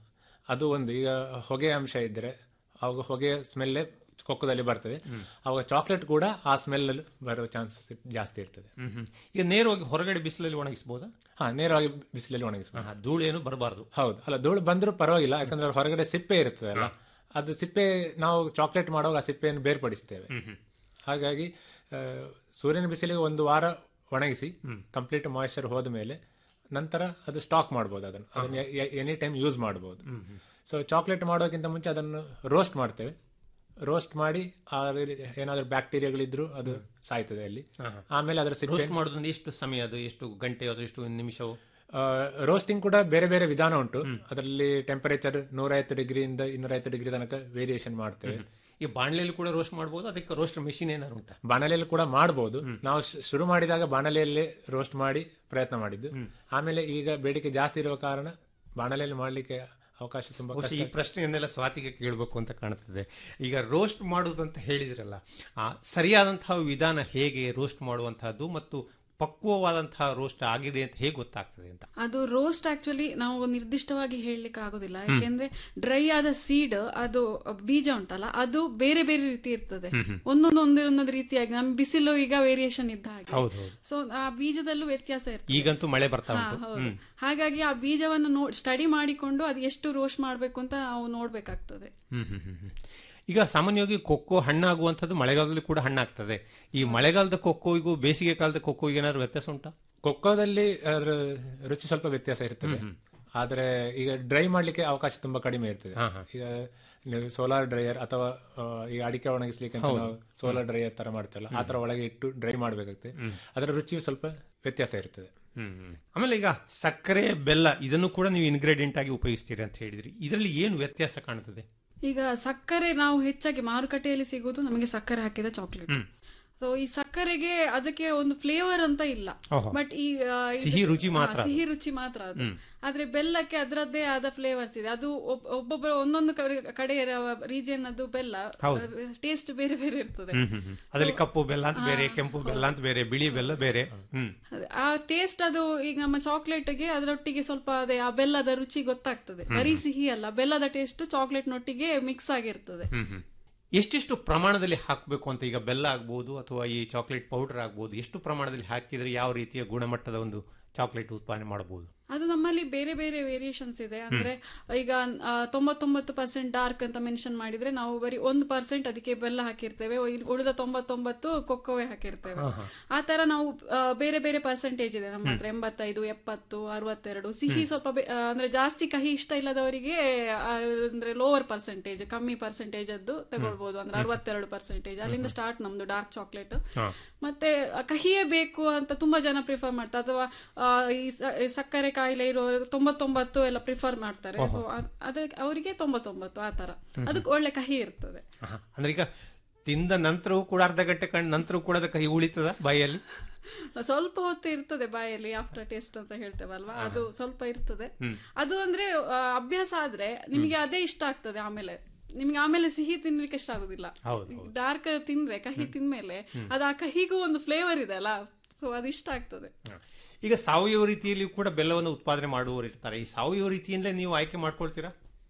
ಅದು ಒಂದು ಈಗ ಹೊಗೆ ಅಂಶ ಇದ್ರೆ ಅವಾಗ ಹೊಗೆ ಸ್ಮೆಲ್ಲೇ ಕೊಕ್ಕದಲ್ಲಿ ಬರ್ತದೆ ಅವಾಗ ಚಾಕ್ಲೇಟ್ ಕೂಡ ಆ ಸ್ಮೆಲ್ ಬರೋ ಚಾನ್ಸಸ್ ಜಾಸ್ತಿ ಇರ್ತದೆ ಈಗ ನೇರವಾಗಿ ಹೊರಗಡೆ ಬಿಸಿಲಲ್ಲಿ ಒಣಗಿಸಬಹುದಾ ಹಾ ನೇರವಾಗಿ ಬಿಸಿಲಲ್ಲಿ ಒಣಗಿಸಬಹುದು ಧೂಳು ಏನು ಬರಬಾರದು ಹೌದು ಅಲ್ಲ ಧೂಳು ಬಂದರೂ ಪರವಾಗಿಲ್ಲ ಯಾಕಂದ್ರೆ ಅದ್ರ ಹೊರಗಡೆ ಸಿಪ್ಪೆ ಇರ್ತದೆ ಅಲ್ಲ ಅದು ಸಿಪ್ಪೆ ನಾವು ಚಾಕ್ಲೇಟ್ ಮಾಡುವಾಗ ಆ ಸಿಪ್ಪೆಯನ್ನು ಬೇರ್ಪಡಿಸ್ತೇವೆ ಹಾಗಾಗಿ ಆ, ಸೂರ್ಯನ ಬಿಸಿಲಿಗೆ ಒಂದು ವಾರ ಒಣಗಿಸಿ ಕಂಪ್ಲೀಟ್ ಮಾಯಿಶ್ಚರ್ ಹೋದ ಮೇಲೆ ನಂತರ ಅದು ಸ್ಟಾಕ್ ಮಾಡ್ಬೋದು ಅದನ್ನು ಅದನ್ನು ಎನಿ ಟೈಮ್ ಯೂಸ್ ಮಾಡ್ಬೋದು ಸೊ ಚಾಕ್ಲೇಟ್ ಮಾಡೋಕ್ಕಿಂತ ಮುಂಚೆ ಅದನ್ನು ರೋಸ್ಟ್ ಮಾಡ್ತೇವೆ ರೋಸ್ಟ್ ಮಾಡಿ ಅದರಲ್ಲಿ ಏನಾದರೂ ಬ್ಯಾಕ್ಟೀರಿಯಾಗಳಿದ್ರು ಅದು ಸಾಯ್ತದೆ ಅಲ್ಲಿ ಆಮೇಲೆ ಅದರ ಸಿಪ್ಪೆ ರೋಸ್ಟ್ ಮಾಡೋದ್ರಿಂದ ಎಷ್ಟು ಸಮಯ ಅದು ಎಷ್ಟು ಗಂಟೆ ಅದು ಎಷ್ಟು ನಿಮಿಷವು ರೋಸ್ಟಿಂಗ್ ಕೂಡ ಬೇರೆ ಬೇರೆ ವಿಧಾನ ಉಂಟು ಅದರಲ್ಲಿ ಟೆಂಪರೇಚರ್ ನೂರೈವತ್ತು ಡಿಗ್ರಿಯಿಂದ ಇನ್ನೂರೈವತ್ತು ಡಿಗ್ರಿ ತನಕ ವೇರಿಯೇಷನ್ ಮಾಡ್ತೇವೆ ಈ ಬಾಣಲೆಯಲ್ಲಿ ಕೂಡ ರೋಸ್ಟ್ ಮಾಡಬಹುದು ಅದಕ್ಕೆ ರೋಸ್ಟ್ ಮೆಷಿನ್ ಏನಾದ್ರು ಉಂಟಾ ಬಾಣಲೆಯಲ್ಲಿ ಕೂಡ ಮಾಡಬಹುದು ನಾವು ಶು- ಶುರು ಮಾಡಿದಾಗ ಬಾಣಲೆಯಲ್ಲೇ ರೋಸ್ಟ್ ಮಾಡಿ ಪ್ರಯತ್ನ ಮಾಡಿದ್ದು ಆಮೇಲೆ ಈಗ ಬೇಡಿಕೆ ಜಾಸ್ತಿ ಇರುವ ಕಾರಣ ಬಾಣಲೆಯಲ್ಲಿ ಮಾಡ್ಲಿಕ್ಕೆ ಅವಕಾಶ ತುಂಬಾ ಬಹುಶಃ ಕಷ್ಟ ಈ ಪ್ರಶ್ನೆಯನ್ನೆಲ್ಲ ಸ್ವಾತಿಗೆ ಕೇಳಬೇಕು ಅಂತ ಕಾಣುತ್ತದೆ ಈಗ ರೋಸ್ಟ್ ಮಾಡುವುದು ಅಂತ ಹೇಳಿದ್ರಲ್ಲ ಆ ಸರಿಯಾದಂತಹ ವಿಧಾನ ಹೇಗೆ ರೋಸ್ಟ್ ಮಾಡುವಂತಹದ್ದು ಮತ್ತು ಪಕ್ವವಾದಂತಹ ರೋಸ್ಟ್ ಆಗಿದೆ ಅಂತ ಹೇಗೆ ಗೊತ್ತಾಗ್ತದೆ ಅಂತ ಅದು ರೋಸ್ಟ್ ಆಕ್ಚುಲಿ ನಾವು ನಿರ್ದಿಷ್ಟವಾಗಿ ಹೇಳಲಿಕ್ಕೆ ಆಗೋದಿಲ್ಲ ಯಾಕೆಂದ್ರೆ ಡ್ರೈ ಆದ ಸೀಡ್ ಅದು ಬೀಜ ಉಂಟಲ್ಲ ಅದು ಬೇರೆ ಬೇರೆ ರೀತಿ ಇರ್ತದೆ ಒಂದೊಂದು ಒಂದೊಂದೊಂದು ರೀತಿಯಾಗಿ ನಮ್ ಬಿಸಿಲು ಈಗ ವೇರಿಯೇಷನ್ ಇದ್ದ ಹಾಗೆ ಹೌದು ಹೌದು ಸೊ ಆ ಬೀಜದಲ್ಲೂ ವ್ಯತ್ಯಾಸ ಇರ್ತದೆ ಈಗಂತೂ ಮಳೆ ಬರ್ತಾ ಹಾ, ಉಂಟು ಹೌದು ಹಾಗಾಗಿ ಆ ಬೀಜವನ್ನು ನೋ ಸ್ಟಡಿ ಮಾಡಿಕೊಂಡು ಅದು ಎಷ್ಟು ರೋಸ್ಟ್ ಮಾಡ್ಬೇಕು ಅಂತ ನಾವು ನೋಡ್ಬೇಕಾಗ್ತದೆ ಹ್ಮ್ ಹ್ಮ್ ಹ್ಮ್ ಹ್ಮ್. ಈಗ ಸಾಮಾನ್ಯವಾಗಿ ಕೊಕ್ಕೋ ಹಣ್ಣಾಗುವಂಥದ್ದು ಮಳೆಗಾಲದಲ್ಲಿ ಕೂಡ ಹಣ್ಣಾಗ್ತದೆ ಈ ಮಳೆಗಾಲದ ಕೊಕ್ಕೋಗೂ ಬೇಸಿಗೆ ಕಾಲದ ಕೊಕ್ಕೋಗೆ ಏನಾದ್ರು ವ್ಯತ್ಯಾಸ ಉಂಟಾ ಕೊಕ್ಕೋದಲ್ಲಿ ಅದರ ರುಚಿ ಸ್ವಲ್ಪ ವ್ಯತ್ಯಾಸ ಇರ್ತದೆ ಆದ್ರೆ ಈಗ ಡ್ರೈ ಮಾಡ್ಲಿಕ್ಕೆ ಅವಕಾಶ ತುಂಬಾ ಕಡಿಮೆ ಇರ್ತದೆ ಈಗ ನೀವು ಸೋಲಾರ್ ಡ್ರೈಯರ್ ಅಥವಾ ಆ, ಈ ಅಡಿಕೆ ಒಣಗಿಸ್ಲಿಕ್ಕೆ ಅಂತ ನಾವು ಸೋಲಾರ್ ಡ್ರೈಯರ್ ತರ ಮಾಡ್ತೇವಲ್ಲ ಆ ತರ ಒಳಗೆ ಇಟ್ಟು ಡ್ರೈ ಮಾಡ್ಬೇಕಾಗ್ತದೆ ಅದರ ರುಚಿ ಸ್ವಲ್ಪ ವ್ಯತ್ಯಾಸ ಇರ್ತದೆ ಆಮೇಲೆ ಈಗ ಸಕ್ಕರೆ ಬೆಲ್ಲ ಇದನ್ನು ಕೂಡ ನೀವು ಇಂಗ್ರೀಡಿಯೆಂಟ್ ಆಗಿ ಉಪಯೋಗಿಸ್ತೀರಿ ಅಂತ ಹೇಳಿದ್ರಿ ಇದರಲ್ಲಿ ಏನು ವ್ಯತ್ಯಾಸ ಕಾಣ್ತದೆ ಈಗ ಸಕ್ಕರೆ ನಾವು ಹೆಚ್ಚಾಗಿ ಮಾರುಕಟ್ಟೆಯಲ್ಲಿ ಸಿಗೋದು ನಮಗೆ ಸಕ್ಕರೆ ಹಾಕಿದ ಚಾಕ್ಲೇಟ್ ಸೊ ಈ ಸಕ್ಕರೆಗೆ ಅದಕ್ಕೆ ಒಂದು ಫ್ಲೇವರ್ ಅಂತ ಇಲ್ಲ ಬಟ್ ಈ ಆ, ಇದು- ಸಿಹಿ ರುಚಿ ಹಾ, ಮಾತ್ರ ಅದು. ಸಿಹಿ ರುಚಿ ಮಾತ್ರ ಅದು ಆದ್ರೆ ಬೆಲ್ಲಕ್ಕೆ ಅದರದ್ದೇ ಆದ ಫ್ಲೇವರ್ಸ್ ಇದೆ ಅದು ಒಬ್- ಒಬ್ಬೊಬ್ಬರ ಒಂದೊಂದು ಕಡೆ- ಕಡೆ ರೀಜಿಯನ್ ಅದು ಬೆಲ್ಲ ಟೇಸ್ಟ್ ಬೇರೆ ಬೇರೆ ಇರ್ತದೆ ಅದರಲ್ಲಿ ಕಪ್ಪು ಬೆಲ್ಲ ಅಂತ ಬೇರೆ ಕೆಂಪು ಬೆಲ್ಲ ಅಂತ ಬೇರೆ ಬಿಳಿ ಬೆಲ್ಲ ಬೇರೆ ಹ್ಮ್ ಅದೇ, ಆ ಟೇಸ್ಟ್ ಅದು ಈಗ ನಮ್ಮ ಚಾಕ್ಲೇಟ್ಗೆ ಅದರೊಟ್ಟಿಗೆ ಸ್ವಲ್ಪ ಅದೇ ಆ ಬೆಲ್ಲದ ರುಚಿ ಗೊತ್ತಾಗ್ತದೆ ಬರೀ ಸಿಹಿ ಅಲ್ಲ ಬೆಲ್ಲದ ಟೇಸ್ಟ್ ಚಾಕ್ಲೇಟ್ ನೊಟ್ಟಿಗೆ ಮಿಕ್ಸ್ ಆಗಿರ್ತದೆ ಹ್ಮ್ ಹ್ಮ್. ಎಷ್ಟೆಷ್ಟು ಪ್ರಮಾಣದಲ್ಲಿ ಹಾಕಬೇಕು ಅಂತ ಈಗ ಬೆಲ್ಲ ಆಗ್ಬೋದು ಅಥವಾ ಈ ಚಾಕ್ಲೇಟ್ ಪೌಡರ್ ಆಗ್ಬೋದು ಎಷ್ಟು ಪ್ರಮಾಣದಲ್ಲಿ ಹಾಕಿದ್ರೆ ಯಾವ ರೀತಿಯ ಗುಣಮಟ್ಟದ ಒಂದು ಚಾಕ್ಲೇಟ್ ಉತ್ಪಾದನೆ ಮಾಡಬಹುದು ಅದು ನಮ್ಮಲ್ಲಿ ಬೇರೆ ಬೇರೆ ವೇರಿಯೇಷನ್ಸ್ ಇದೆ ಅಂದ್ರೆ ಈಗ ಆ, ತೊಂಬತ್ತೊಂಬತ್ತು ಪರ್ಸೆಂಟ್ ಡಾರ್ಕ್ ಅಂತ ಮೆನ್ಷನ್ ಮಾಡಿದ್ರೆ ನಾವು ಬರೀ ಒಂದು ಪರ್ಸೆಂಟ್ ಅದಕ್ಕೆ ಬೆಲ್ಲ ಹಾಕಿರ್ತೇವೆ ಇನ್- ಉಳಿದ ತೊಂಬತ್ತೊಂಬತ್ತು ಕೊಕ್ಕೋವೆ ಹಾಕಿರ್ತೇವೆ ಆ ತರ ನಾವು ಆ, ಬೇರೆ ಬೇರೆ ಪರ್ಸೆಂಟೇಜ್ ಇದೆ ನಮ್ಮ ಹತ್ರ ಎಂಬತ್ತೈದು ಎಪ್ಪತ್ತು ಅರವತ್ತೆರಡು ಸಿಹಿ ಸ್ವಲ್ಪ ಬೆ- ಆ, ಅಂದ್ರೆ ಜಾಸ್ತಿ ಕಹಿ ಇಷ್ಟ ಇಲ್ಲದವರಿಗೆ ಆ, ಅಂದ್ರೆ ಲೋವರ್ ಪರ್ಸೆಂಟೇಜ್ ಕಮ್ಮಿ ಪರ್ಸೆಂಟೇಜ್ ಅದ್ದು ತಗೊಳ್ಬಹುದು ಅಂದ್ರೆ ಅರವತ್ತೆರಡು ಪರ್ಸೆಂಟೇಜ್ ಅಲ್ಲಿಂದ ಸ್ಟಾರ್ಟ್ ನಮ್ದು ಡಾರ್ಕ್ ಚಾಕ್ಲೇಟ್ ಮತ್ತೆ ಆ, ಕಹಿಯೇ ಬೇಕು ಅಂತ ತುಂಬಾ ಜನ ಪ್ರಿಫರ್ ಮಾಡ್ತಾರೆ ಅಥವಾ ಆ, ಈ ಸ- ಈ ಸಕ್ಕರೆ ಕಾಯಿಲೆ ಇರೋರು ತೊಂಬತ್ತೊಂಬತ್ತು ಎಲ್ಲ ಪ್ರಿಫರ್ ಮಾಡ್ತಾರೆ ಸೊ ಅದಕ್ಕೆ ಅವರಿಗೆ ತೊಂಬತ್ತೊಂಬತ್ತು ಆ ತರ ಅದಕ್ಕೆ ಒಳ್ಳೆ ಕಹಿ ಇರ್ತದೆ ಆಹಾ. ಅಂದ್ರೆ ಈಗ ತಿಂದ ನಂತರವೂ ಕೂಡ ಅರ್ಧ ಗಂಟೆ ಕಂಡ ನಂತರ ಕೂಡ ಅದಕ್ಕೆ ಕೈ ಉಳಿತದ ಬಾಯಲ್ಲಿ ಸ್ವಲ್ಪ ಹೊತ್ತು ಇರ್ತದೆ ಬಾಯಲ್ಲಿ ಆಫ್ಟರ್ ಟೇಸ್ಟ್ ಅಂತ ಹೇಳ್ತೇವಲ್ವಾ ಅದು ಸ್ವಲ್ಪ ಇರ್ತದೆ ಅದು ಅಂದ್ರೆ ಆ, ಅಭ್ಯಾಸ ಆದ್ರೆ ನಿಮಗೆ ಅದೇ ಇಷ್ಟ ಆಗ್ತದೆ ಆಮೇಲೆ ನಿಮ್ಗೆ ಆಮೇಲೆ ಸಿಹಿ ತಿನ್ಲಿಕ್ಕೆ ಇಷ್ಟ ಆಗುದಿಲ್ಲ ಡಾರ್ಕ್ ತಿಂದ್ರೆ ಕಹಿ ತಿಂದ್ಮೇಲೆ ಅದು ಆ ಕಹಿಗೂ ಒಂದು ಫ್ಲೇವರ್ ಇದೆ ಅಲ್ಲ ಸೊ ಅದು ಇಷ್ಟ ಆಗ್ತದೆ ಈಗ ಸಾವಯವ ರೀತಿಯಲ್ಲಿ ಕೂಡ ಬೆಲ್ಲವನ್ನು ಉತ್ಪಾದನೆ ಮಾಡುವವರು ಇರ್ತಾರೆ ಈ ಸಾವಯವ ರೀತಿಯಲ್ಲೇ ನೀವು ಆಯ್ಕೆ ಮಾಡ್ಕೊಳ್ತೀರಾ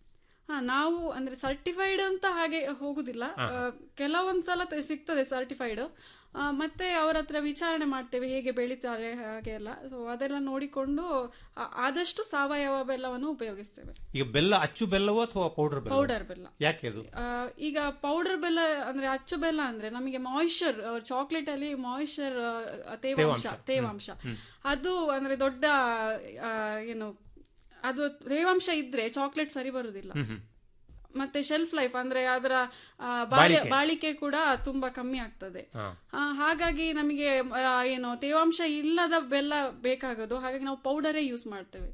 ಹಾ ನಾವು ಅಂದ್ರೆ ಸರ್ಟಿಫೈಡ್ ಅಂತ ಹಾಗೆ ಹೋಗುದಿಲ್ಲ ಆ, ಕೆಲವೊಂದ್ಸಲ ತ- ಸಿಗ್ತದೆ ಸರ್ಟಿಫೈಡ್ ಮತ್ತೆ ಅವರ ಹತ್ರ ವಿಚಾರಣೆ ಮಾಡ್ತೇವೆ ಹೇಗೆ ಬೆಳೀತಾರೆ ಹಾಗೆ ಎಲ್ಲ ಸೊ ಅದೆಲ್ಲ ನೋಡಿಕೊಂಡು ಆ- ಆದಷ್ಟು ಸಾವಯವ ಬೆಲ್ಲವನ್ನು ಉಪಯೋಗಿಸ್ತೇವೆ ಈಗ ಬೆಲ್ಲ ಅಚ್ಚು ಬೆಲ್ಲವೋ ಅಥವಾ ಪೌಡರ್ ಬೆಲ್ಲ ಪೌಡರ್ ಬೆಲ್ಲ ಯಾಕೆ ಅದು ಆ, ಈಗ ಪೌಡರ್ ಬೆಲ್ಲ ಅಂದ್ರೆ ಅಚ್ಚು ಬೆಲ್ಲ ಅಂದ್ರೆ ನಮಗೆ ಮಾಯಿಶ್ಚರ್ ಚಾಕ್ಲೇಟ್ ಅಲ್ಲಿ ಮಾಯಿಶ್ಚರ್ ತೇವಾಂಶ ತೇವಾಂಶ ಅದು ಅಂದ್ರೆ ದೊಡ್ಡ ಆ, ಏನು ಅದು ತೇವಾಂಶ ಇದ್ರೆ ಚಾಕ್ಲೇಟ್ ಸರಿ ಬರುದಿಲ್ಲ ಮತ್ತೆ ಶೆಲ್ಫ್ ಲೈಫ್ ಅಂದ್ರೆ ಅದರ ಆ, ಬಾಳಿ- ಬಾಳಿಕೆ ಕೂಡ ತುಂಬಾ ಕಮ್ಮಿ ಆಗ್ತದೆ ಆ, ಹಾಗಾಗಿ ನಮಗೆ ಆ, ಏನು ತೇವಾಂಶ ಇಲ್ಲದ ಬೆಲ್ಲ ಬೇಕಾಗೋದು ಹಾಗಾಗಿ ನಾವು ಪೌಡರೇ ಯೂಸ್ ಮಾಡ್ತೇವೆ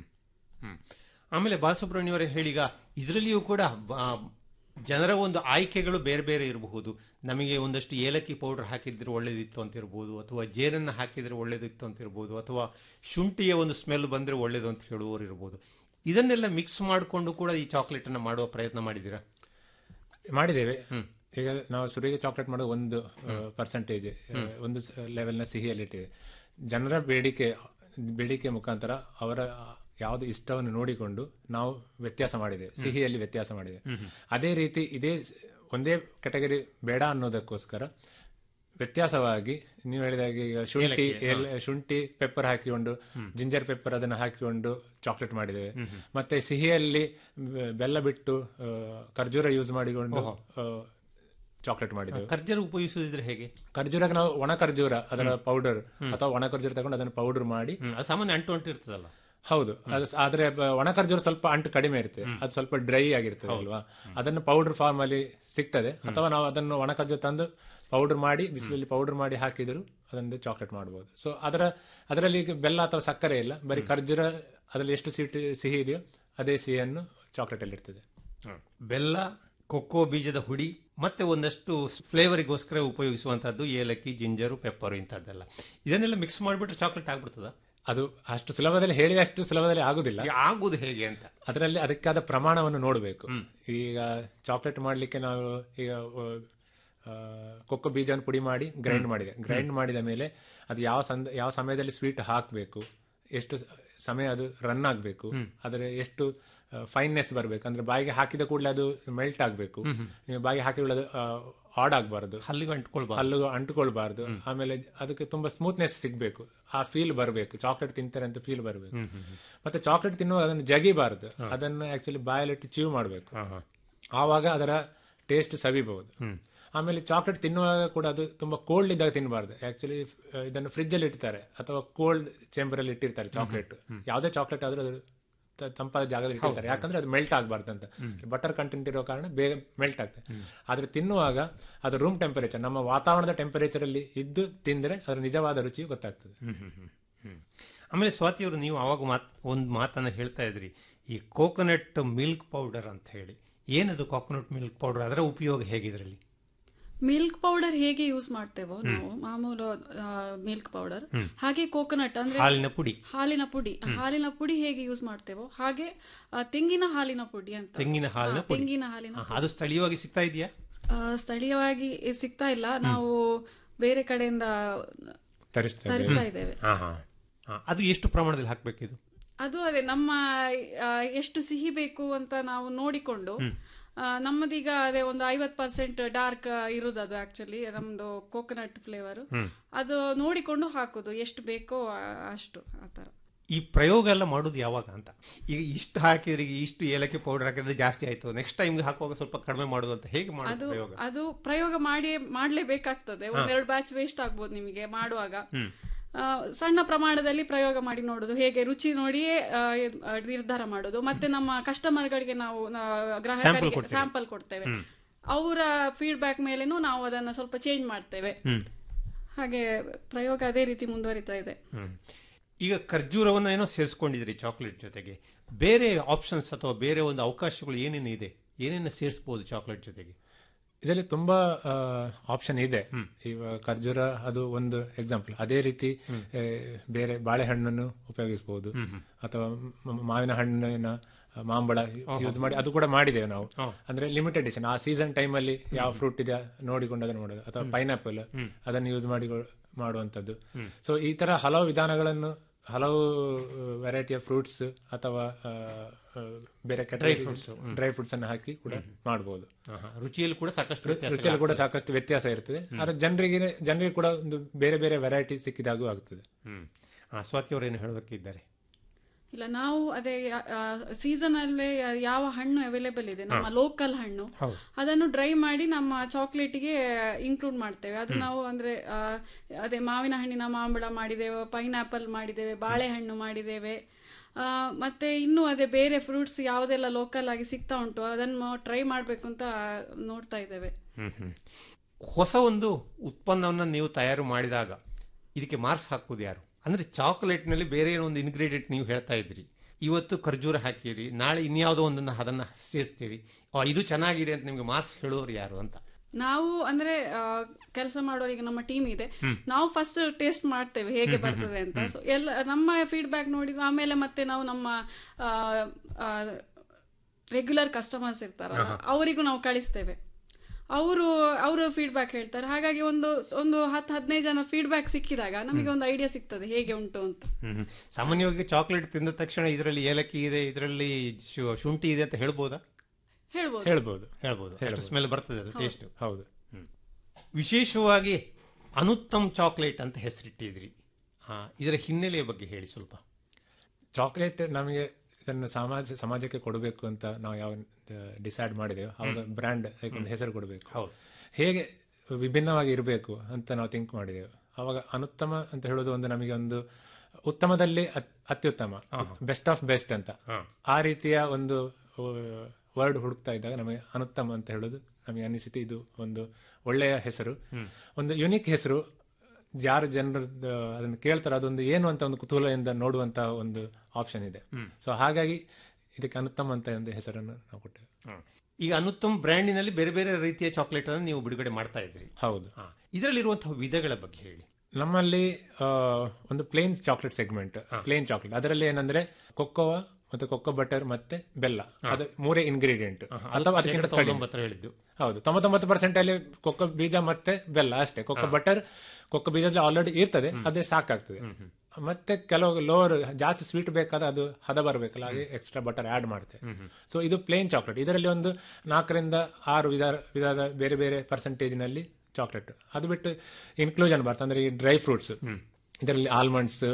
ಹ್ಮ್. ಆಮೇಲೆ ಬಾಲಸುಬ್ರಹ್ಮಣ್ಯವರೇ ಹೇಳೀಗ ಇದರಲ್ಲಿಯೂ ಕೂಡ ಬ- ಜನರ ಒಂದು ಆಯ್ಕೆಗಳು ಬೇರೆ ಬೇರೆ ಇರಬಹುದು ನಮಗೆ ಒಂದಷ್ಟು ಏಲಕ್ಕಿ ಪೌಡರ್ ಹಾಕಿದ್ರೆ ಒಳ್ಳೇದಿತ್ತು ಅಂತ ಇರ್ಬೋದು ಅಥವಾ ಜೇನನ್ನು ಹಾಕಿದ್ರೆ ಒಳ್ಳೇದಿತ್ತು ಅಂತ ಇರ್ಬೋದು ಅಥವಾ ಶುಂಠಿಯ ಒಂದು ಸ್ಮೆಲ್ ಬಂದ್ರೆ ಒಳ್ಳೇದು ಅಂತ ಹೇಳುವವರು ಇರ್ಬೋದು ಇದನ್ನೆಲ್ಲ ಮಿಕ್ಸ್ ಮಾಡಿಕೊಂಡು ಕೂಡ ಈ ಚಾಕ್ಲೇಟ್ ಅನ್ನ ಮಾಡುವ ಪ್ರಯತ್ನ ಮಾಡಿದ್ದೀರಾ ಮಾಡಿದ್ದೇವೆ ಈಗ ನಾವು ಸುರಿಗೆ ಚಾಕ್ಲೇಟ್ ಮಾಡೋದು ಒಂದು ಪರ್ಸೆಂಟೇಜ್ ಒಂದು ಲೆವೆಲ್ನ ಸಿಹಿಯಲ್ಲಿ ಇಟ್ಟಿದೆ ಜನರ ಬೇಡಿಕೆ ಬೇಡಿಕೆ ಮುಖಾಂತರ ಅವರ ಯಾವುದು ಇಷ್ಟವನ್ನು ನೋಡಿಕೊಂಡು ನಾವು ವ್ಯತ್ಯಾಸ ಮಾಡಿದೆ ಸಿಹಿಯಲ್ಲಿ ವ್ಯತ್ಯಾಸ ಮಾಡಿದೆ ಅದೇ ರೀತಿ ಇದೇ ಸ್- ಒಂದೇ ಕೆಟಗರಿ ಬೇಡ ಅನ್ನೋದಕ್ಕೋಸ್ಕರ ವ್ಯತ್ಯಾಸವಾಗಿ ನೀವು ಹೇಳಿದ ಹಾಗೆ ಈಗ ಶುಂಠಿ ಏಲ್- ಶುಂಠಿ ಪೆಪ್ಪರ್ ಹಾಕಿಕೊಂಡು ಜಿಂಜರ್ ಪೆಪ್ಪರ್ ಅದನ್ನು ಹಾಕಿಕೊಂಡು ಚಾಕ್ಲೇಟ್ ಮಾಡಿದ್ದೇವೆ ಮತ್ತೆ ಸಿಹಿಯಲ್ಲಿ ಬೆ- ಬೆಲ್ಲ ಬಿಟ್ಟು ಆ, ಖರ್ಜೂರ ಯೂಸ್ ಮಾಡಿಕೊಂಡು ಚಾಕ್ಲೇಟ್ ಮಾಡಿದ್ದೇವೆ ಖರ್ಜೂರ ಉಪಯೋಗಿಸುವುದಿದ್ರೆ ಹೇಗೆ ಖರ್ಜೂರಕ್ಕೆ ನಾವು ಒಣ ಖರ್ಜೂರ ಅದರ ಪೌಡರ್ ಅಥವಾ ಒಣ ಖರ್ಜೂರ ತಗೊಂಡು ಅದನ್ನು ಪೌಡರ್ ಮಾಡಿ ಹ್ಮ್, ಅದು ಸಾಮಾನ್ಯ ಅಂಟು ಅಂಟು ಇರ್ತದಲ್ಲ ಹೌದು ಅದು ಸ- ಆದ್ರೆ ಬ- ಒಣ ಖರ್ಜೂರ ಸ್ವಲ್ಪ ಅಂಟು ಕಡಿಮೆ ಇರುತ್ತೆ ಅದು ಸ್ವಲ್ಪ ಡ್ರೈ ಆಗಿರ್ತದೆ ಅಲ್ವಾ ಅದನ್ನು ಪೌಡರ್ ಫಾರ್ಮ್ ಅಲ್ಲಿ ಸಿಗ್ತದೆ ಅಥವಾ ನಾವು ಅದನ್ನು ಒಣ ಖರ್ಜೂರ ತಂದು ಪೌಡರ್ ಮಾಡಿ ಬಿಸಿಲಲ್ಲಿ ಪೌಡರ್ ಮಾಡಿ ಹಾಕಿದ್ರು ಅದನ್ನು ಚಾಕ್ಲೇಟ್ ಮಾಡಬಹುದು ಸೊ ಅದರ ಅದರಲ್ಲಿ ಈಗ ಬೆಲ್ಲ ಅಥವಾ ಸಕ್ಕರೆ ಇಲ್ಲ ಬರೀ ಖರ್ಜೂರ ಅದರಲ್ಲಿ ಎಷ್ಟು ಸಿಟಿ ಸಿಹಿ ಇದೆಯೋ ಅದೇ ಸಿಹಿಯನ್ನು ಚಾಕ್ಲೇಟ್ ಅಲ್ಲಿ ಇರ್ತದೆ ಬೆಲ್ಲ ಕೊಕ್ಕೋ ಬೀಜದ ಹುಡಿ ಮತ್ತೆ ಒಂದಷ್ಟು ಫ್ಲೇವರಿಗೋಸ್ಕರ ಉಪಯೋಗಿಸುವಂತಹದ್ದು ಏಲಕ್ಕಿ ಜಿಂಜರು ಪೆಪ್ಪರು ಇಂಥದ್ದೆಲ್ಲ ಇದನ್ನೆಲ್ಲ ಮಿಕ್ಸ್ ಮಾಡಿಬಿಟ್ರೆ ಚಾಕ್ಲೇಟ್ ಆಗ್ಬಿಡ್ತದ ಅದು ಅಷ್ಟು ಸುಲಭದಲ್ಲಿ ಹೇಳಿದಷ್ಟು ಸುಲಭದಲ್ಲಿ ಆಗುದಿಲ್ಲ ಆಗುದು ಹೇಗೆ ಅಂತ ಅದರಲ್ಲಿ ಅದಕ್ಕಾದ ಪ್ರಮಾಣವನ್ನು ನೋಡಬೇಕು ಈಗ ಚಾಕ್ಲೇಟ್ ಮಾಡಲಿಕ್ಕೆ ನಾವು ಈಗ ಆ, ಕೊಕ್ಕೋ ಬೀಜವನ್ನು ಪುಡಿ ಮಾಡಿ ಗ್ರೈಂಡ್ ಮಾಡಿದೆ ಗ್ರೈಂಡ್ ಮಾಡಿದ ಮೇಲೆ ಅದು ಯಾವ ಸಂದ ಯಾವ ಸಮಯದಲ್ಲಿ ಸ್ವೀಟ್ ಹಾಕಬೇಕು ಎಷ್ಟು ಸ- ಸಮಯ ಅದು ರನ್ ಆಗಬೇಕು ಅದರ ಎಷ್ಟು ಫೈನ್ನೆಸ್ ಬರಬೇಕು ಅಂದ್ರೆ ಬಾಯಿಗೆ ಹಾಕಿದ ಕೂಡಲೇ ಅದು ಮೆಲ್ಟ್ ಆಗಬೇಕು ನೀವು ಬಾಯಿಗೆ ಹಾಕಿದ ಕೂಡಲೇ ಅದು ಆಡ್ ಆಗಬಾರ್ದು ಹಲ್ಲಿಗೆ ಅಂಟ್ಕೊಳ್ಬಾರ್ದು ಹಲ್ಲು ಅಂಟುಕೊಳ್ಬಾರ್ದು ಆಮೇಲೆ ಅದಕ್ಕೆ ತುಂಬಾ ಸ್ಮೂತ್ನೆಸ್ ಸಿಗ್ಬೇಕು ಆ ಫೀಲ್ ಬರಬೇಕು ಚಾಕ್ಲೇಟ್ ತಿಂತಾರೆ ಅಂತ ಫೀಲ್ ಬರಬೇಕು ಮತ್ತೆ ಚಾಕ್ಲೇಟ್ ತಿನ್ನುವಾಗ ಅದನ್ನು ಜಗಿಬಾರ್ದು ಅದನ್ನು ಆಕ್ಚುಲಿ ಬಾಯಲ್ಲಿಟ್ಟು ಚೀವ್ ಮಾಡಬೇಕು ಆವಾಗ ಅದರ ಟೇಸ್ಟ್ ಸವಿಬಹುದು ಆಮೇಲೆ ಚಾಕ್ಲೇಟ್ ತಿನ್ನುವಾಗ ಕೂಡ ಅದು ತುಂಬಾ ಕೋಲ್ಡ್ ಇದ್ದಾಗ ತಿನ್ನಬಾರ್ದು ಆಕ್ಚುಲಿ ಇದನ್ನು ಫ್ರಿಜ್ ಅಲ್ಲಿ ಇಡ್ತಾರೆ ಅಥವಾ ಕೋಲ್ಡ್ ಚೇಂಬರ್ ಅಲ್ಲಿ ಇಟ್ಟಿರ್ತಾರೆ ಚಾಕ್ಲೇಟ್ ಯಾವುದೇ ಚಾಕ್ಲೇಟ್ ಆದ್ರೂ ಅದು ತ- ತಂಪಾದ ಜಾಗದಲ್ಲಿ ಇಟ್ಟಿರ್ತಾರೆ ಯಾಕಂದ್ರೆ ಅದು ಮೆಲ್ಟ್ ಆಗಬಾರ್ದು ಅಂತ ಬಟರ್ ಕಂಟೆಂಟ್ ಇರೋ ಕಾರಣ ಬೇಗ ಮೆಲ್ಟ್ ಆಗ್ತದೆ ಆದ್ರೆ ತಿನ್ನುವಾಗ ಅದು ರೂಮ್ ಟೆಂಪರೇಚರ್ ನಮ್ಮ ವಾತಾವರಣದ ಟೆಂಪರೇಚರ್ ಅಲ್ಲಿ ಇದ್ದು ತಿಂದ್ರೆ ಅದರ ನಿಜವಾದ ರುಚಿ ಗೊತ್ತಾಗ್ತದೆ ಆಮೇಲೆ ಸ್ವಾತಿಯವರು ನೀವು ಅವಾಗ ಮಾತ್ ಒಂದು ಮಾತನ್ನ ಹೇಳ್ತಾ ಇದ್ರಿ ಈ ಕೋಕೋನಟ್ ಮಿಲ್ಕ್ ಪೌಡರ್ ಅಂತ ಹೇಳಿ ಏನದು ಕೋಕೋನಟ್ ಮಿಲ್ಕ್ ಪೌಡರ್ ಅದರ ಉಪಯೋಗ ಹೇಗಿದ್ರಲ್ಲಿ ಮಿಲ್ಕ್ ಪೌಡರ್ ಹೇಗೆ ಯೂಸ್ ಮಾಡ್ತೇವೋ ನಾವು ಮಾಮೂಲು ಮಿಲ್ಕ್ ಪೌಡರ್ ಹಾಗೆ ಕೋಕೋನಟ್ ಅಂದ್ರೆ ಹಾಲಿನ ಪುಡಿ ಹಾಲಿನ ಪುಡಿ ಹಾಲಿನ ಪುಡಿ ಹೇಗೆ ಯೂಸ್ ಮಾಡ್ತೇವೋ ಹಾಗೆ ಆ, ತೆಂಗಿನ ಹಾಲಿನ ಪುಡಿ ಅಂತ ತೆಂಗಿನ ಹಾಲಿನ ಹಾ, ಪುಡಿ ತೆಂಗಿನ ಹಾಲಿನ ಆ, ಅದು ಸ್ಥಳೀಯವಾಗಿ ಸಿಗ್ತಾ ಇದೆಯಾ ಆ, ಸ್ಥಳೀಯವಾಗಿ ಸಿಗ್ತಾ ಇಲ್ಲ ನಾವು ಬೇರೆ ಕಡೆಯಿಂದ ತರಿಸ್ತೇವೆ ತರಿಸ್ತಾ ಇದ್ದೇವೆ ಹಾ ಹಾ ಹಾ, ಅದು ಎಷ್ಟು ಪ್ರಮಾಣದಲ್ಲಿ ಹಾಕಬೇಕಿದು ಅದು ಅದೇ ನಮ್ಮ ಆ, ಎಷ್ಟು ಸಿಹಿ ಬೇಕು ಅಂತ ನಾವು ನೋಡಿಕೊಂಡು ಆ, ನಮ್ಮದೀಗ ಅದೇ ಒಂದು ಐವತ್ ಪರ್ಸೆಂಟ್ ಡಾರ್ಕ್ ಇರುದು ಅದು ಆಕ್ಚುಲಿ ನಮ್ದು ಕೋಕೋನಟ್ ಫ್ಲೇವರ್ ಅದು ನೋಡಿಕೊಂಡು ಹಾಕುದು ಎಷ್ಟು ಬೇಕೋ ಆ- ಅಷ್ಟು ಆತರ ಈ ಪ್ರಯೋಗ ಎಲ್ಲ ಮಾಡೋದು ಯಾವಾಗ ಅಂತ ಈಗ ಇಷ್ಟು ಹಾಕಿದ್ರೆ ಈಗ ಇಷ್ಟು ಏಲಕ್ಕಿ ಪೌಡರ್ ಹಾಕಿದ್ರೆ ಜಾಸ್ತಿ ಆಯ್ತು ನೆಕ್ಸ್ಟ್ ಟೈಮ್ ಹಾಕುವಾಗ ಸ್ವಲ್ಪ ಕಡಿಮೆ ಮಾಡೋದು ಅಂತ ಹೇಗೆ ಮಾಡೋದು ಅದು ಪ್ರಯೋಗ ಅದು ಪ್ರಯೋಗ ಮಾಡಿ ಮಾಡ್ಲೇಬೇಕಾಗ್ತದೆ ಒಂದೆರಡು ಬ್ಯಾಚ್ ವೇಸ್ಟ್ ಆಗ್ಬೋದು ನಿಮಗೆ ಮಾಡುವಾಗ ಆ, ಸಣ್ಣ ಪ್ರಮಾಣದಲ್ಲಿ ಪ್ರಯೋಗ ಮಾಡಿ ನೋಡುದು ಹೇಗೆ ರುಚಿ ನೋಡಿಯೇ ಆ, ಆ, ನಿರ್ಧಾರ ಮಾಡೋದು ಮತ್ತೆ ನಮ್ಮ ಕಸ್ಟಮರ್ಗಳಿಗೆ ನಾವು ಆ, ಗ್ರಾಹಕರಿಗೆ ಸ್ಯಾಂಪಲ್ ಕೊಡ್ತೇವೆ ಅವರ ಫೀಡ್ಬ್ಯಾಕ್ ಮೇಲೇನು ನಾವು ಅದನ್ನ ಸ್ವಲ್ಪ ಚೇಂಜ್ ಮಾಡ್ತೇವೆ ಹಾಗೆ ಪ್ರಯೋಗ ಅದೇ ರೀತಿ ಮುಂದುವರಿತಾ ಇದೆ ಹ್ಮ್. ಈಗ ಖರ್ಜೂರವನ್ನು ಏನೋ ಸೇರಿಸ್ಕೊಂಡಿದ್ರಿ ಚಾಕ್ಲೇಟ್ ಜೊತೆಗೆ ಬೇರೆ ಆಪ್ಷನ್ಸ್ ಅಥವಾ ಬೇರೆ ಒಂದು ಅವಕಾಶಗಳು ಏನೇನು ಇದೆ ಏನೇನು ಸೇರಿಸಬಹುದು ಚಾಕ್ಲೇಟ್ ಜೊತೆಗೆ ಇದರಲ್ಲಿ ತುಂಬಾ ಆಪ್ಷನ್ ಇದೆ ಇವಾಗ ಖರ್ಜೂರ ಅದು ಒಂದು ಎಕ್ಸಾಂಪಲ್ ಅದೇ ರೀತಿ ಆ, ಬೇರೆ ಬಾಳೆಹಣ್ಣನ್ನು ಉಪಯೋಗಿಸಬಹುದು ಅಥವಾ ಮ- ಮಾವಿನ ಹಣ್ಣಿನ ಮಾಂಬಳ ಯೂಸ್ ಮಾಡಿ ಅದು ಕೂಡ ಮಾಡಿದ್ದೇವೆ ನಾವು ಅಂದ್ರೆ ಲಿಮಿಟೆಡ್ ಎಡಿಷನ್ ಆ ಸೀಸನ್ ಟೈಮ್ ಅಲ್ಲಿ ಯಾವ ಫ್ರೂಟ್ ಇದೆ ನೋಡಿಕೊಂಡು ಅದನ್ನು ಮಾಡೋದು ಅಥವಾ ಪೈನಾಪಲ್ ಅದನ್ನು ಯೂಸ್ ಮಾಡಿ ಮಾಡುವಂತದ್ದು ಸೊ ಈ ತರ ಹಲವು ವಿಧಾನಗಳನ್ನು ಹಲವು ವೆರೈಟಿಯ ಫ್ರೂಟ್ಸ್ ಅಥವಾ ಆ, ಆ, ಬೇರೆ ಡ್ರೈ ಫ್ರೂಟ್ಸ್ ಡ್ರೈ ಫ್ರೂಟ್ಸ್ ಅನ್ನು ಹಾಕಿ ಕೂಡ ಮಾಡಬಹುದು ಆಹಾ. ರುಚಿಯಲ್ಲಿ ಕೂಡ ಸಾಕಷ್ಟು ವ್ಯತ್ಯಾಸ ರುಚಿಯಲ್ಲಿ ಕೂಡ ಸಾಕಷ್ಟು ವ್ಯತ್ಯಾಸ ಇರ್ತದೆ ಆದ್ರೆ ಜನರಿಗೆ ಜನರಿಗೆ ಕೂಡ ಒಂದು ಬೇರೆ ಬೇರೆ ವೆರೈಟಿ ಸಿಕ್ಕಿದಾಗೂ ಆಗ್ತದೆ ಹ್ಮ್ ಆ, ಸ್ವಾತಿ ಅವರು ಏನು ಹೇಳೋದಕ್ಕಿದ್ದಾರೆ ಇಲ್ಲ ನಾವು ಅದೇ ಸೀಸನ್ ಅಲ್ಲೇ ಯಾವ ಹಣ್ಣು ಅವೈಲೇಬಲ್ ಇದೆ ನಮ್ಮ ಲೋಕಲ್ ಹಣ್ಣು ಅದನ್ನು ಡ್ರೈ ಮಾಡಿ ನಮ್ಮ ಚಾಕ್ಲೇಟಿಗೆ ಇನ್ಕ್ಲೂಡ್ ಮಾಡ್ತೇವೆ ಅದು ನಾವು ಅಂದ್ರೆ ಆ, ಅದೇ ಮಾವಿನ ಹಣ್ಣಿನ ಮಾಂಬಳ ಮಾಡಿದ್ದೇವೆ ಪೈನಾಪಲ್ ಮಾಡಿದ್ದೇವೆ ಬಾಳೆಹಣ್ಣು ಮಾಡಿದ್ದೇವೆ ಆ, ಮತ್ತೆ ಇನ್ನು ಅದೇ ಬೇರೆ ಫ್ರೂಟ್ಸ್ ಯಾವುದೆಲ್ಲ ಲೋಕಲ್ ಆಗಿ ಸಿಗ್ತಾ ಉಂಟು ಅದನ್ನು ಟ್ರೈ ಮಾಡಬೇಕು ಅಂತ ನೋಡ್ತಾ ಇದ್ದೇವೆ ಹ್ಮ್ ಹ್ಮ್. ಹೊಸ ಒಂದು ಉತ್ಪನ್ನವನ್ನು ನೀವು ತಯಾರು ಮಾಡಿದಾಗ ಇದಕ್ಕೆ ಮಾರ್ಕ್ಸ್ ಹಾಕುವುದು ಯಾರು ಅಂದ್ರೆ ಚಾಕ್ಲೇಟ್ ನಲ್ಲಿ ಬೇರೆ ಏನೋ ಒಂದು ಇಂಗ್ರೀಡಿಯೆಂಟ್ ನೀವು ಹೇಳ್ತಾ ಇದ್ರಿ ಇವತ್ತು ಖರ್ಜೂರ ಹಾಕಿರಿ ನಾಳೆ ಇನ್ಯಾವುದೋ ಒಂದನ್ನ ಅದನ್ನ ಸೇರಿಸ್ತೀರಿ ಆ, ಇದು ಚೆನ್ನಾಗಿದೆ ಅಂತ ನಿಮ್ಗೆ ಮಾರ್ಕ್ಸ್ ಹೇಳೋರು ಯಾರು ಅಂತ ನಾವು ಅಂದ್ರೆ ಕೆಲಸ ಮಾಡೋರಿಗೆ ನಮ್ಮ ಟೀಮ್ ಇದೆ ನಾವು ಫಸ್ಟ್ ಟೇಸ್ಟ್ ಮಾಡ್ತೇವೆ ಹೇಗೆ ಬರ್ತದೆ ಅಂತ ಸೊ ಎಲ್ಲ ನಮ್ಮ ಫೀಡ್ಬ್ಯಾಕ್ ನೋಡಿ ಆಮೇಲೆ ಮತ್ತೆ ನಾವು ನಮ್ಮ ರೆಗ್ಯುಲರ್ ಕಸ್ಟಮರ್ಸ್ ಇರ್ತಾರಲ್ಲ ಅವರಿಗೂ ನಾವು ಕಳಿಸ್ತೇವೆ ಅವರು ಅವರು ಫೀಡ್ಬ್ಯಾಕ್ ಹೇಳ್ತಾರೆ ಹಾಗಾಗಿ ಒಂದು ಒಂದು ಹತ್ತು ಹದಿನೈದು ಜನ ಫೀಡ್ಬ್ಯಾಕ್ ಸಿಕ್ಕಿದಾಗ ನಮಗೆ ಒಂದು ಐಡಿಯಾ ಸಿಗ್ತದೆ ಹೇಗೆ ಉಂಟು ಅಂತ ಹ್ಮ್. ಸಾಮಾನ್ಯವಾಗಿ ಚಾಕ್ಲೇಟ್ ತಿಂದ ತಕ್ಷಣ ಇದರಲ್ಲಿ ಏಲಕ್ಕಿ ಇದೆ ಇದರಲ್ಲಿ ಶು- ಶುಂಠಿ ಇದೆ ಅಂತ ಹೇಳ್ಬೋದಾ ಹೇಳ್ಬೋದು ಹೇಳ್ಬೋದು ಹೇಳ್ಬೋದು ಅಷ್ಟು ಸ್ಮೆಲ್ ಬರ್ತದೆ ಅದು ಟೇಸ್ಟ್ ಹೌದು ವಿಶೇಷವಾಗಿ ಅನುತ್ತಮ್ ಚಾಕ್ಲೇಟ್ ಅಂತ ಹೆಸರಿಟ್ಟಿದ್ರಿ ಆ, ಇದರ ಹಿನ್ನೆಲೆಯ ಬಗ್ಗೆ ಹೇಳಿ ಸ್ವಲ್ಪ ಚಾಕ್ಲೇಟ್ ನಮಗೆ ಇದನ್ನು ಸಮಾಜ ಸಮಾಜಕ್ಕೆ ಕೊಡಬೇಕು ಅಂತ ನಾವು ಯಾವ ಡಿಸೈಡ್ ಮಾಡಿದೆವು ಅವಾಗ ಬ್ರ್ಯಾಂಡ್ ಒಂದು ಹೆಸರು ಕೊಡಬೇಕು ಹೌದು. ಹೇಗೆ ವಿಭಿನ್ನವಾಗಿ ಇರಬೇಕು ಅಂತ ನಾವು ಥಿಂಕ್ ಮಾಡಿದೆವು ಅವಾಗ ಅನುತ್ತಮ ಅಂತ ಹೇಳೋದು ಒಂದು ನಮಗೆ ಒಂದು ಉತ್ತಮದಲ್ಲಿ ಅತ್- ಅತ್ಯುತ್ತಮ ಬೆಸ್ಟ್ ಆಫ್ ಬೆಸ್ಟ್ ಅಂತ ಆ ರೀತಿಯ ಒಂದು ವರ್ಡ್ ಹುಡುಕ್ತಾ ಇದ್ದಾಗ ನಮಗೆ ಅನುತ್ತಮ ಅಂತ ಹೇಳೋದು ನಮಗೆ ಅನಿಸಿತು ಇದು ಒಂದು ಒಳ್ಳೆಯ ಹೆಸರು ಒಂದು ಯುನಿಕ್ ಹೆಸರು ಯಾರು ಜನರು ಅದನ್ನು ಕೇಳ್ತಾರೆ ಅದೊಂದು ಏನು ಅಂತ ಒಂದು ಕುತೂಹಲದಿಂದ ನೋಡುವಂತ ಒಂದು ಆಪ್ಷನ್ ಇದೆ ಸೊ ಹಾಗಾಗಿ ಇದಕ್ಕೆ ಅನುತ್ತಮ ಅಂತ ಒಂದು ಹೆಸರನ್ನು ನಾವು ಕೊಟ್ಟೆವು ಈಗ ಅನುತ್ತಮ್ ಬ್ರ್ಯಾಂಡಿನಲ್ಲಿ ಬೇರೆ ಬೇರೆ ರೀತಿಯ ಚಾಕ್ಲೇಟ್ ಅನ್ನು ನೀವು ಬಿಡುಗಡೆ ಮಾಡ್ತಾ ಇದ್ರಿ ಹೌದು ಆ, ಇದರಲ್ಲಿರುವಂತಹ ವಿಧಗಳ ಬಗ್ಗೆ ಹೇಳಿ ನಮ್ಮಲ್ಲಿ ಆ, ಒಂದು plain chocolate segment plain chocolate ಅದರಲ್ಲಿ ಏನಂದ್ರೆ ಕೊಕ್ಕೋವಾ ಮತ್ತೆ ಕೊಕ್ಕೋ ಬಟರ್ ಮತ್ತೆ ಬೆಲ್ಲ ಅದು ಮೂರೇ ಇಂಗ್ರೀಡಿಯೆಂಟ್ ಅಥವಾ ಅದಕ್ಕಿಂತ ಕಡಿಮೆ ತೊಂಬತ್ತರ ಹೇಳಿದ್ದು ಹೌದು ತೊಂಬತ್ತೊಂಬತ್ತು ಪರ್ಸೆಂಟ್ ಅಲ್ಲಿ ಕೊಕ್ಕೋ ಬೀಜ ಮತ್ತೆ ಬೆಲ್ಲ ಅಷ್ಟೇ ಕೊಕ್ಕೋ ಬಟರ್ ಕೊಕ್ಕೋ ಬೀಜದಲ್ಲಿ ಆಲ್ರೆಡಿ ಇರ್ತದೆ ಅದೇ ಸಾಕಾಗ್ತದೆ ಮತ್ತೆ ಕೆಲವು ಲೋವರ್ ಜಾಸ್ತಿ ಸ್ವೀಟ್ ಬೇಕಾದ್ರೆ ಅದು ಹದ ಬರಬೇಕಲ್ಲ ಹಾಗೆ ಎಕ್ಸ್ಟ್ರಾ ಬಟರ್ ಆಡ್ ಮಾಡ್ತೇವೆ ಸೊ ಇದು ಪ್ಲೇನ್ ಚಾಕ್ಲೇಟ್ ಇದರಲ್ಲಿ ಒಂದು ನಾಲ್ಕರಿಂದ ಆರು ವಿಧ ವಿಧದ ಬೇರೆ ಬೇರೆ ಪರ್ಸೆಂಟೇಜ್ ನಲ್ಲಿ ಚಾಕ್ಲೇಟ್ ಅದು ಬಿಟ್ಟು ಇನ್ಕ್ಲೂಷನ್ ಬರ್ತದೆ ಅಂದ್ರೆ ಈ ಡ್ರೈ ಫ್ರೂಟ್ಸ್ ಇದರಲ್ಲಿ ಆಲ್ಮಂಡ್ಸ್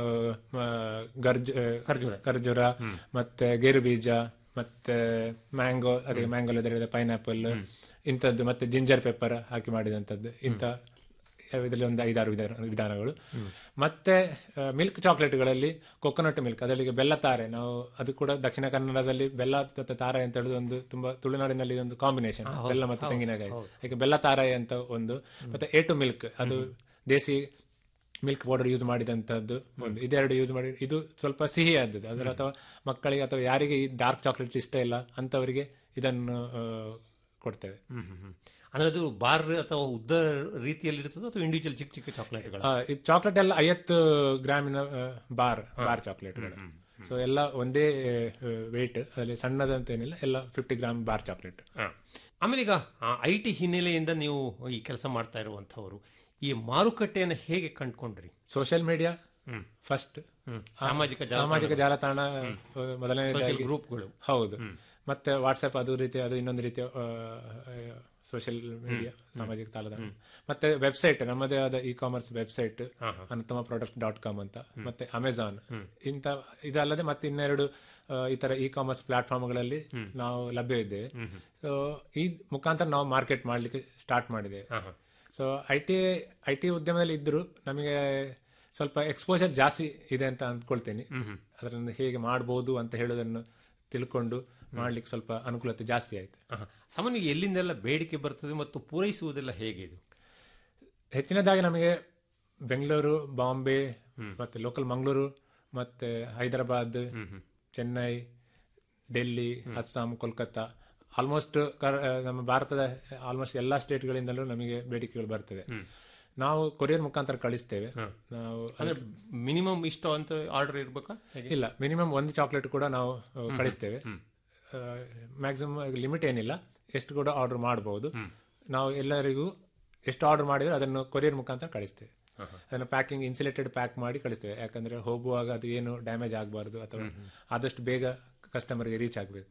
ಗರ್ಜ್ ಖರ್ಜೂರ ಖರ್ಜೂರ ಮತ್ತೆ ಗೇರು ಬೀಜ ಮತ್ತೆ ಮ್ಯಾಂಗೋ ಅದೇ ಮ್ಯಾಂಗೋ ಇದರಲ್ಲಿ ಪೈನಾಪಲ್ ಇಂಥದ್ದು ಮತ್ತೆ ಜಿಂಜರ್ ಪೆಪ್ಪರ್ ಹಾಕಿ ಮಾಡಿದಂಥದ್ದು ಇಂಥ ಇದರಲ್ಲಿ ಒಂದು ಐದಾರು ವಿಧ ವಿಧಾನಗಳು ಮತ್ತೆ ಮಿಲ್ಕ್ ಚಾಕ್ಲೇಟ್ಗಳಲ್ಲಿ ಕೊಕೊನಟ್ ಮಿಲ್ಕ್ ಅದರಲ್ಲಿ ಬೆಲ್ಲ ತಾರೆ ನಾವು ಅದು ಕೂಡ ದಕ್ಷಿಣ ಕನ್ನಡದಲ್ಲಿ ಬೆಲ್ಲ ಮತ್ತು ತಾರೆ ಅಂತ ಹೇಳುದು ಒಂದು ತುಂಬಾ ತುಳುನಾಡಿನಲ್ಲಿ ಒಂದು ಕಾಂಬಿನೇಷನ್ ಬೆಲ್ಲ ಮತ್ತು ತೆಂಗಿನಕಾಯಿ ಹಾಗೆ ಬೆಲ್ಲ ತಾರೆ ಅಂತ ಒಂದು ಮತ್ತೆ ಎ ಟು ಮಿಲ್ಕ್ ಅದು ದೇಸಿ ಮಿಲ್ಕ್ ಪೌಡರ್ ಯೂಸ್ ಮಾಡಿದಂಥದ್ದು ಒಂದು ಇದೆರಡು ಯೂಸ್ ಮಾಡಿ ಇದು ಸ್ವಲ್ಪ ಸಿಹಿ ಆದದ್ದು ಅದರ ಅಥವಾ ಮಕ್ಕಳಿಗೆ ಅಥವಾ ಯಾರಿಗೆ ಈ ಡಾರ್ಕ್ ಚಾಕ್ಲೇಟ್ ಇಷ್ಟ ಇಲ್ಲ ಅಂತವರಿಗೆ ಇದನ್ನು ಆ, ಕೊಡ್ತೇವೆ ಅಂದ್ರೆ ಅದು ಬಾರ್ ಅಥವಾ ಉದ್ದ ರೀತಿಯಲ್ಲಿ ಇರ್ತದೆ ಅಥವಾ ಇಂಡಿವಿಜುವಲ್ ಚಿಕ್ಕ ಚಿಕ್ಕ ಚಾಕ್ಲೇಟ್ಗಳು ಆ, ಈ ಚಾಕ್ಲೇಟ್ ಎಲ್ಲ ಐವತ್ತು ಗ್ರಾಮಿನ ಆ, ಬಾರ್ ಬಾರ್ ಚಾಕ್ಲೇಟ್ಗಳು ಸೊ ಎಲ್ಲ ಒಂದೇ ವೆಯ್ಟ್ ಅದರಲ್ಲಿ ಸಣ್ಣದಂತೇನಿಲ್ಲ ಎಲ್ಲ ಫಿಫ್ಟಿ ಗ್ರಾಮ್ ಬಾರ್ ಚಾಕ್ಲೇಟ್ ಆಮೇಲೆ ಈಗ ಐ ಟಿ ಹಿನ್ನೆಲೆಯಿಂದ ನೀವು ಈ ಕೆಲಸ ಮಾಡ್ತಾ ಇರುವಂತವರು ಈ ಮಾರುಕಟ್ಟೆಯನ್ನು ಹೇಗೆ ಕಂಡುಕೊಂಡ್ರಿ ಸೋಷಿಯಲ್ ಮೀಡಿಯಾ ಫಸ್ಟ್ ಸಾಮಾಜಿಕ ಜಾಲತಾಣ. ಸಾಮಾಜಿಕ ಜಾಲತಾಣ ಮೊದಲನೇದಾಗಿ Social groupಗಳು. ಹೌದು ಮತ್ತೆ ವಾಟ್ಸ್ಆಪ್ ಅದು ರೀತಿ ಅದು ಇನ್ನೊಂದು ರೀತಿಯ ಸೋಷಿಯಲ್ ಮೀಡಿಯಾ ಸಾಮಾಜಿಕ ಜಾಲತಾಣ ಮತ್ತೆ ವೆಬ್ಸೈಟ್ ನಮ್ಮದೇ ಆದ e commerce website Anuttama product dot com ಅಂತ ಮತ್ತೆ ಅಮೆಝಾನ್ ಇಂಥ ಇದಲ್ಲದೆ ಮತ್ತೆ ಇನ್ನೆರಡು ಆ, ಈ ತರ ಇ ಕಾಮರ್ಸ್ ಪ್ಲಾಟ್ಫಾರ್ಮ್ಗಳಲ್ಲಿ ನಾವು ಲಭ್ಯವಿದ್ದೇವೆ ಸೊ ಈ ಮುಖಾಂತರ ನಾವು ಮಾರ್ಕೆಟ್ ಮಾಡ್ಲಿಕ್ಕೆ ಸ್ಟಾರ್ಟ್ ಮಾಡಿದ್ದೇವೆ so I T I T ಉದ್ಯಮದಲ್ಲಿ ಇದ್ರು ನಮಗೆ ಸ್ವಲ್ಪ ಎಕ್ಸ್ಪೋಜರ್ ಜಾಸ್ತಿ ಇದೆ ಅಂತ ಅಂದ್ಕೊಳ್ತೇನೆ ಅದನ್ನು ಹೇಗೆ ಮಾಡ್ಬೋದು ಅಂತ ಹೇಳೋದನ್ನು ತಿಳ್ಕೊಂಡು ಮಾಡ್ಲಿಕ್ಕೆ ಸ್ವಲ್ಪ ಅನುಕೂಲತೆ ಜಾಸ್ತಿ ಆಯ್ತು ಆಹಾ. ಸಾಮಾನ್ಯವಾಗಿ ಎಲ್ಲಿಂದೆಲ್ಲ ಬೇಡಿಕೆ ಬರ್ತದೆ ಮತ್ತು ಪೂರೈಸುವುದೆಲ್ಲ ಹೇಗೆ ಇದು ಹೆಚ್ಚಿನದಾಗಿ ನಮಗೆ ಬೆಂಗಳೂರು ಬಾಂಬೆ ಮತ್ತೆ ಲೋಕಲ್ ಮಂಗಳೂರು ಮತ್ತೆ ಹೈದರಾಬಾದ್ ಚೆನ್ನೈ ಡೆಲ್ಲಿ ಅಸ್ಸಾಂ ಕೋಲ್ಕತ್ತಾ ಆಲ್ಮೋಸ್ಟ್ ನಮ್ಮ ಭಾರತದ ಆಲ್ಮೋಸ್ಟ್ ಎಲ್ಲಾ ಸ್ಟೇಟ್ಗಳಿಂದಲೂ ನಮಗೆ ಬೇಡಿಕೆಗಳು ಬರ್ತದೆ ನಾವು ಕೊರಿಯರ್ ಮುಖಾಂತರ ಕಳಿಸ್ತೇವೆ ನಾವು ಅಂದ್ರೆ ಮಿನಿಮಮ್ ಇಷ್ಟು ಅಂತ ಆರ್ಡರ್ ಇರ್ಬೇಕಾ ಹೇಗೆ? ಇಲ್ಲ ಮಿನಿಮಮ್ ಒಂದು ಚಾಕ್ಲೇಟ್ ಕೂಡ ನಾವು ಆ, ಕಳಿಸ್ತೇವೆ ಮ್ಯಾಕ್ಸಿಮಮ್ ಲಿಮಿಟ್ ಏನಿಲ್ಲ ಎಷ್ಟು ಕೂಡ ಆರ್ಡರ್ ಮಾಡಬಹುದು ನಾವು ಎಲ್ಲರಿಗೂ ಎಷ್ಟು ಆರ್ಡರ್ ಮಾಡಿದ್ರೆ ಅದನ್ನು ಕೊರಿಯರ್ ಮುಖಾಂತರ ಕಳಿಸ್ತೇವೆ ಅದನ್ನು ಪ್ಯಾಕಿಂಗ್ ಇನ್ಸುಲೇಟೆಡ್ ಪ್ಯಾಕ್ ಮಾಡಿ ಕಳಿಸ್ತೇವೆ ಯಾಕಂದ್ರೆ ಹೋಗುವಾಗ ಅದು ಏನು ಡ್ಯಾಮೇಜ್ ಆಗಬಾರ್ದು ಅಥವಾ ಆದಷ್ಟು ಬೇಗ ಕಸ್ಟಮರ್ಗೆ ರೀಚ್ ಆಗಬೇಕು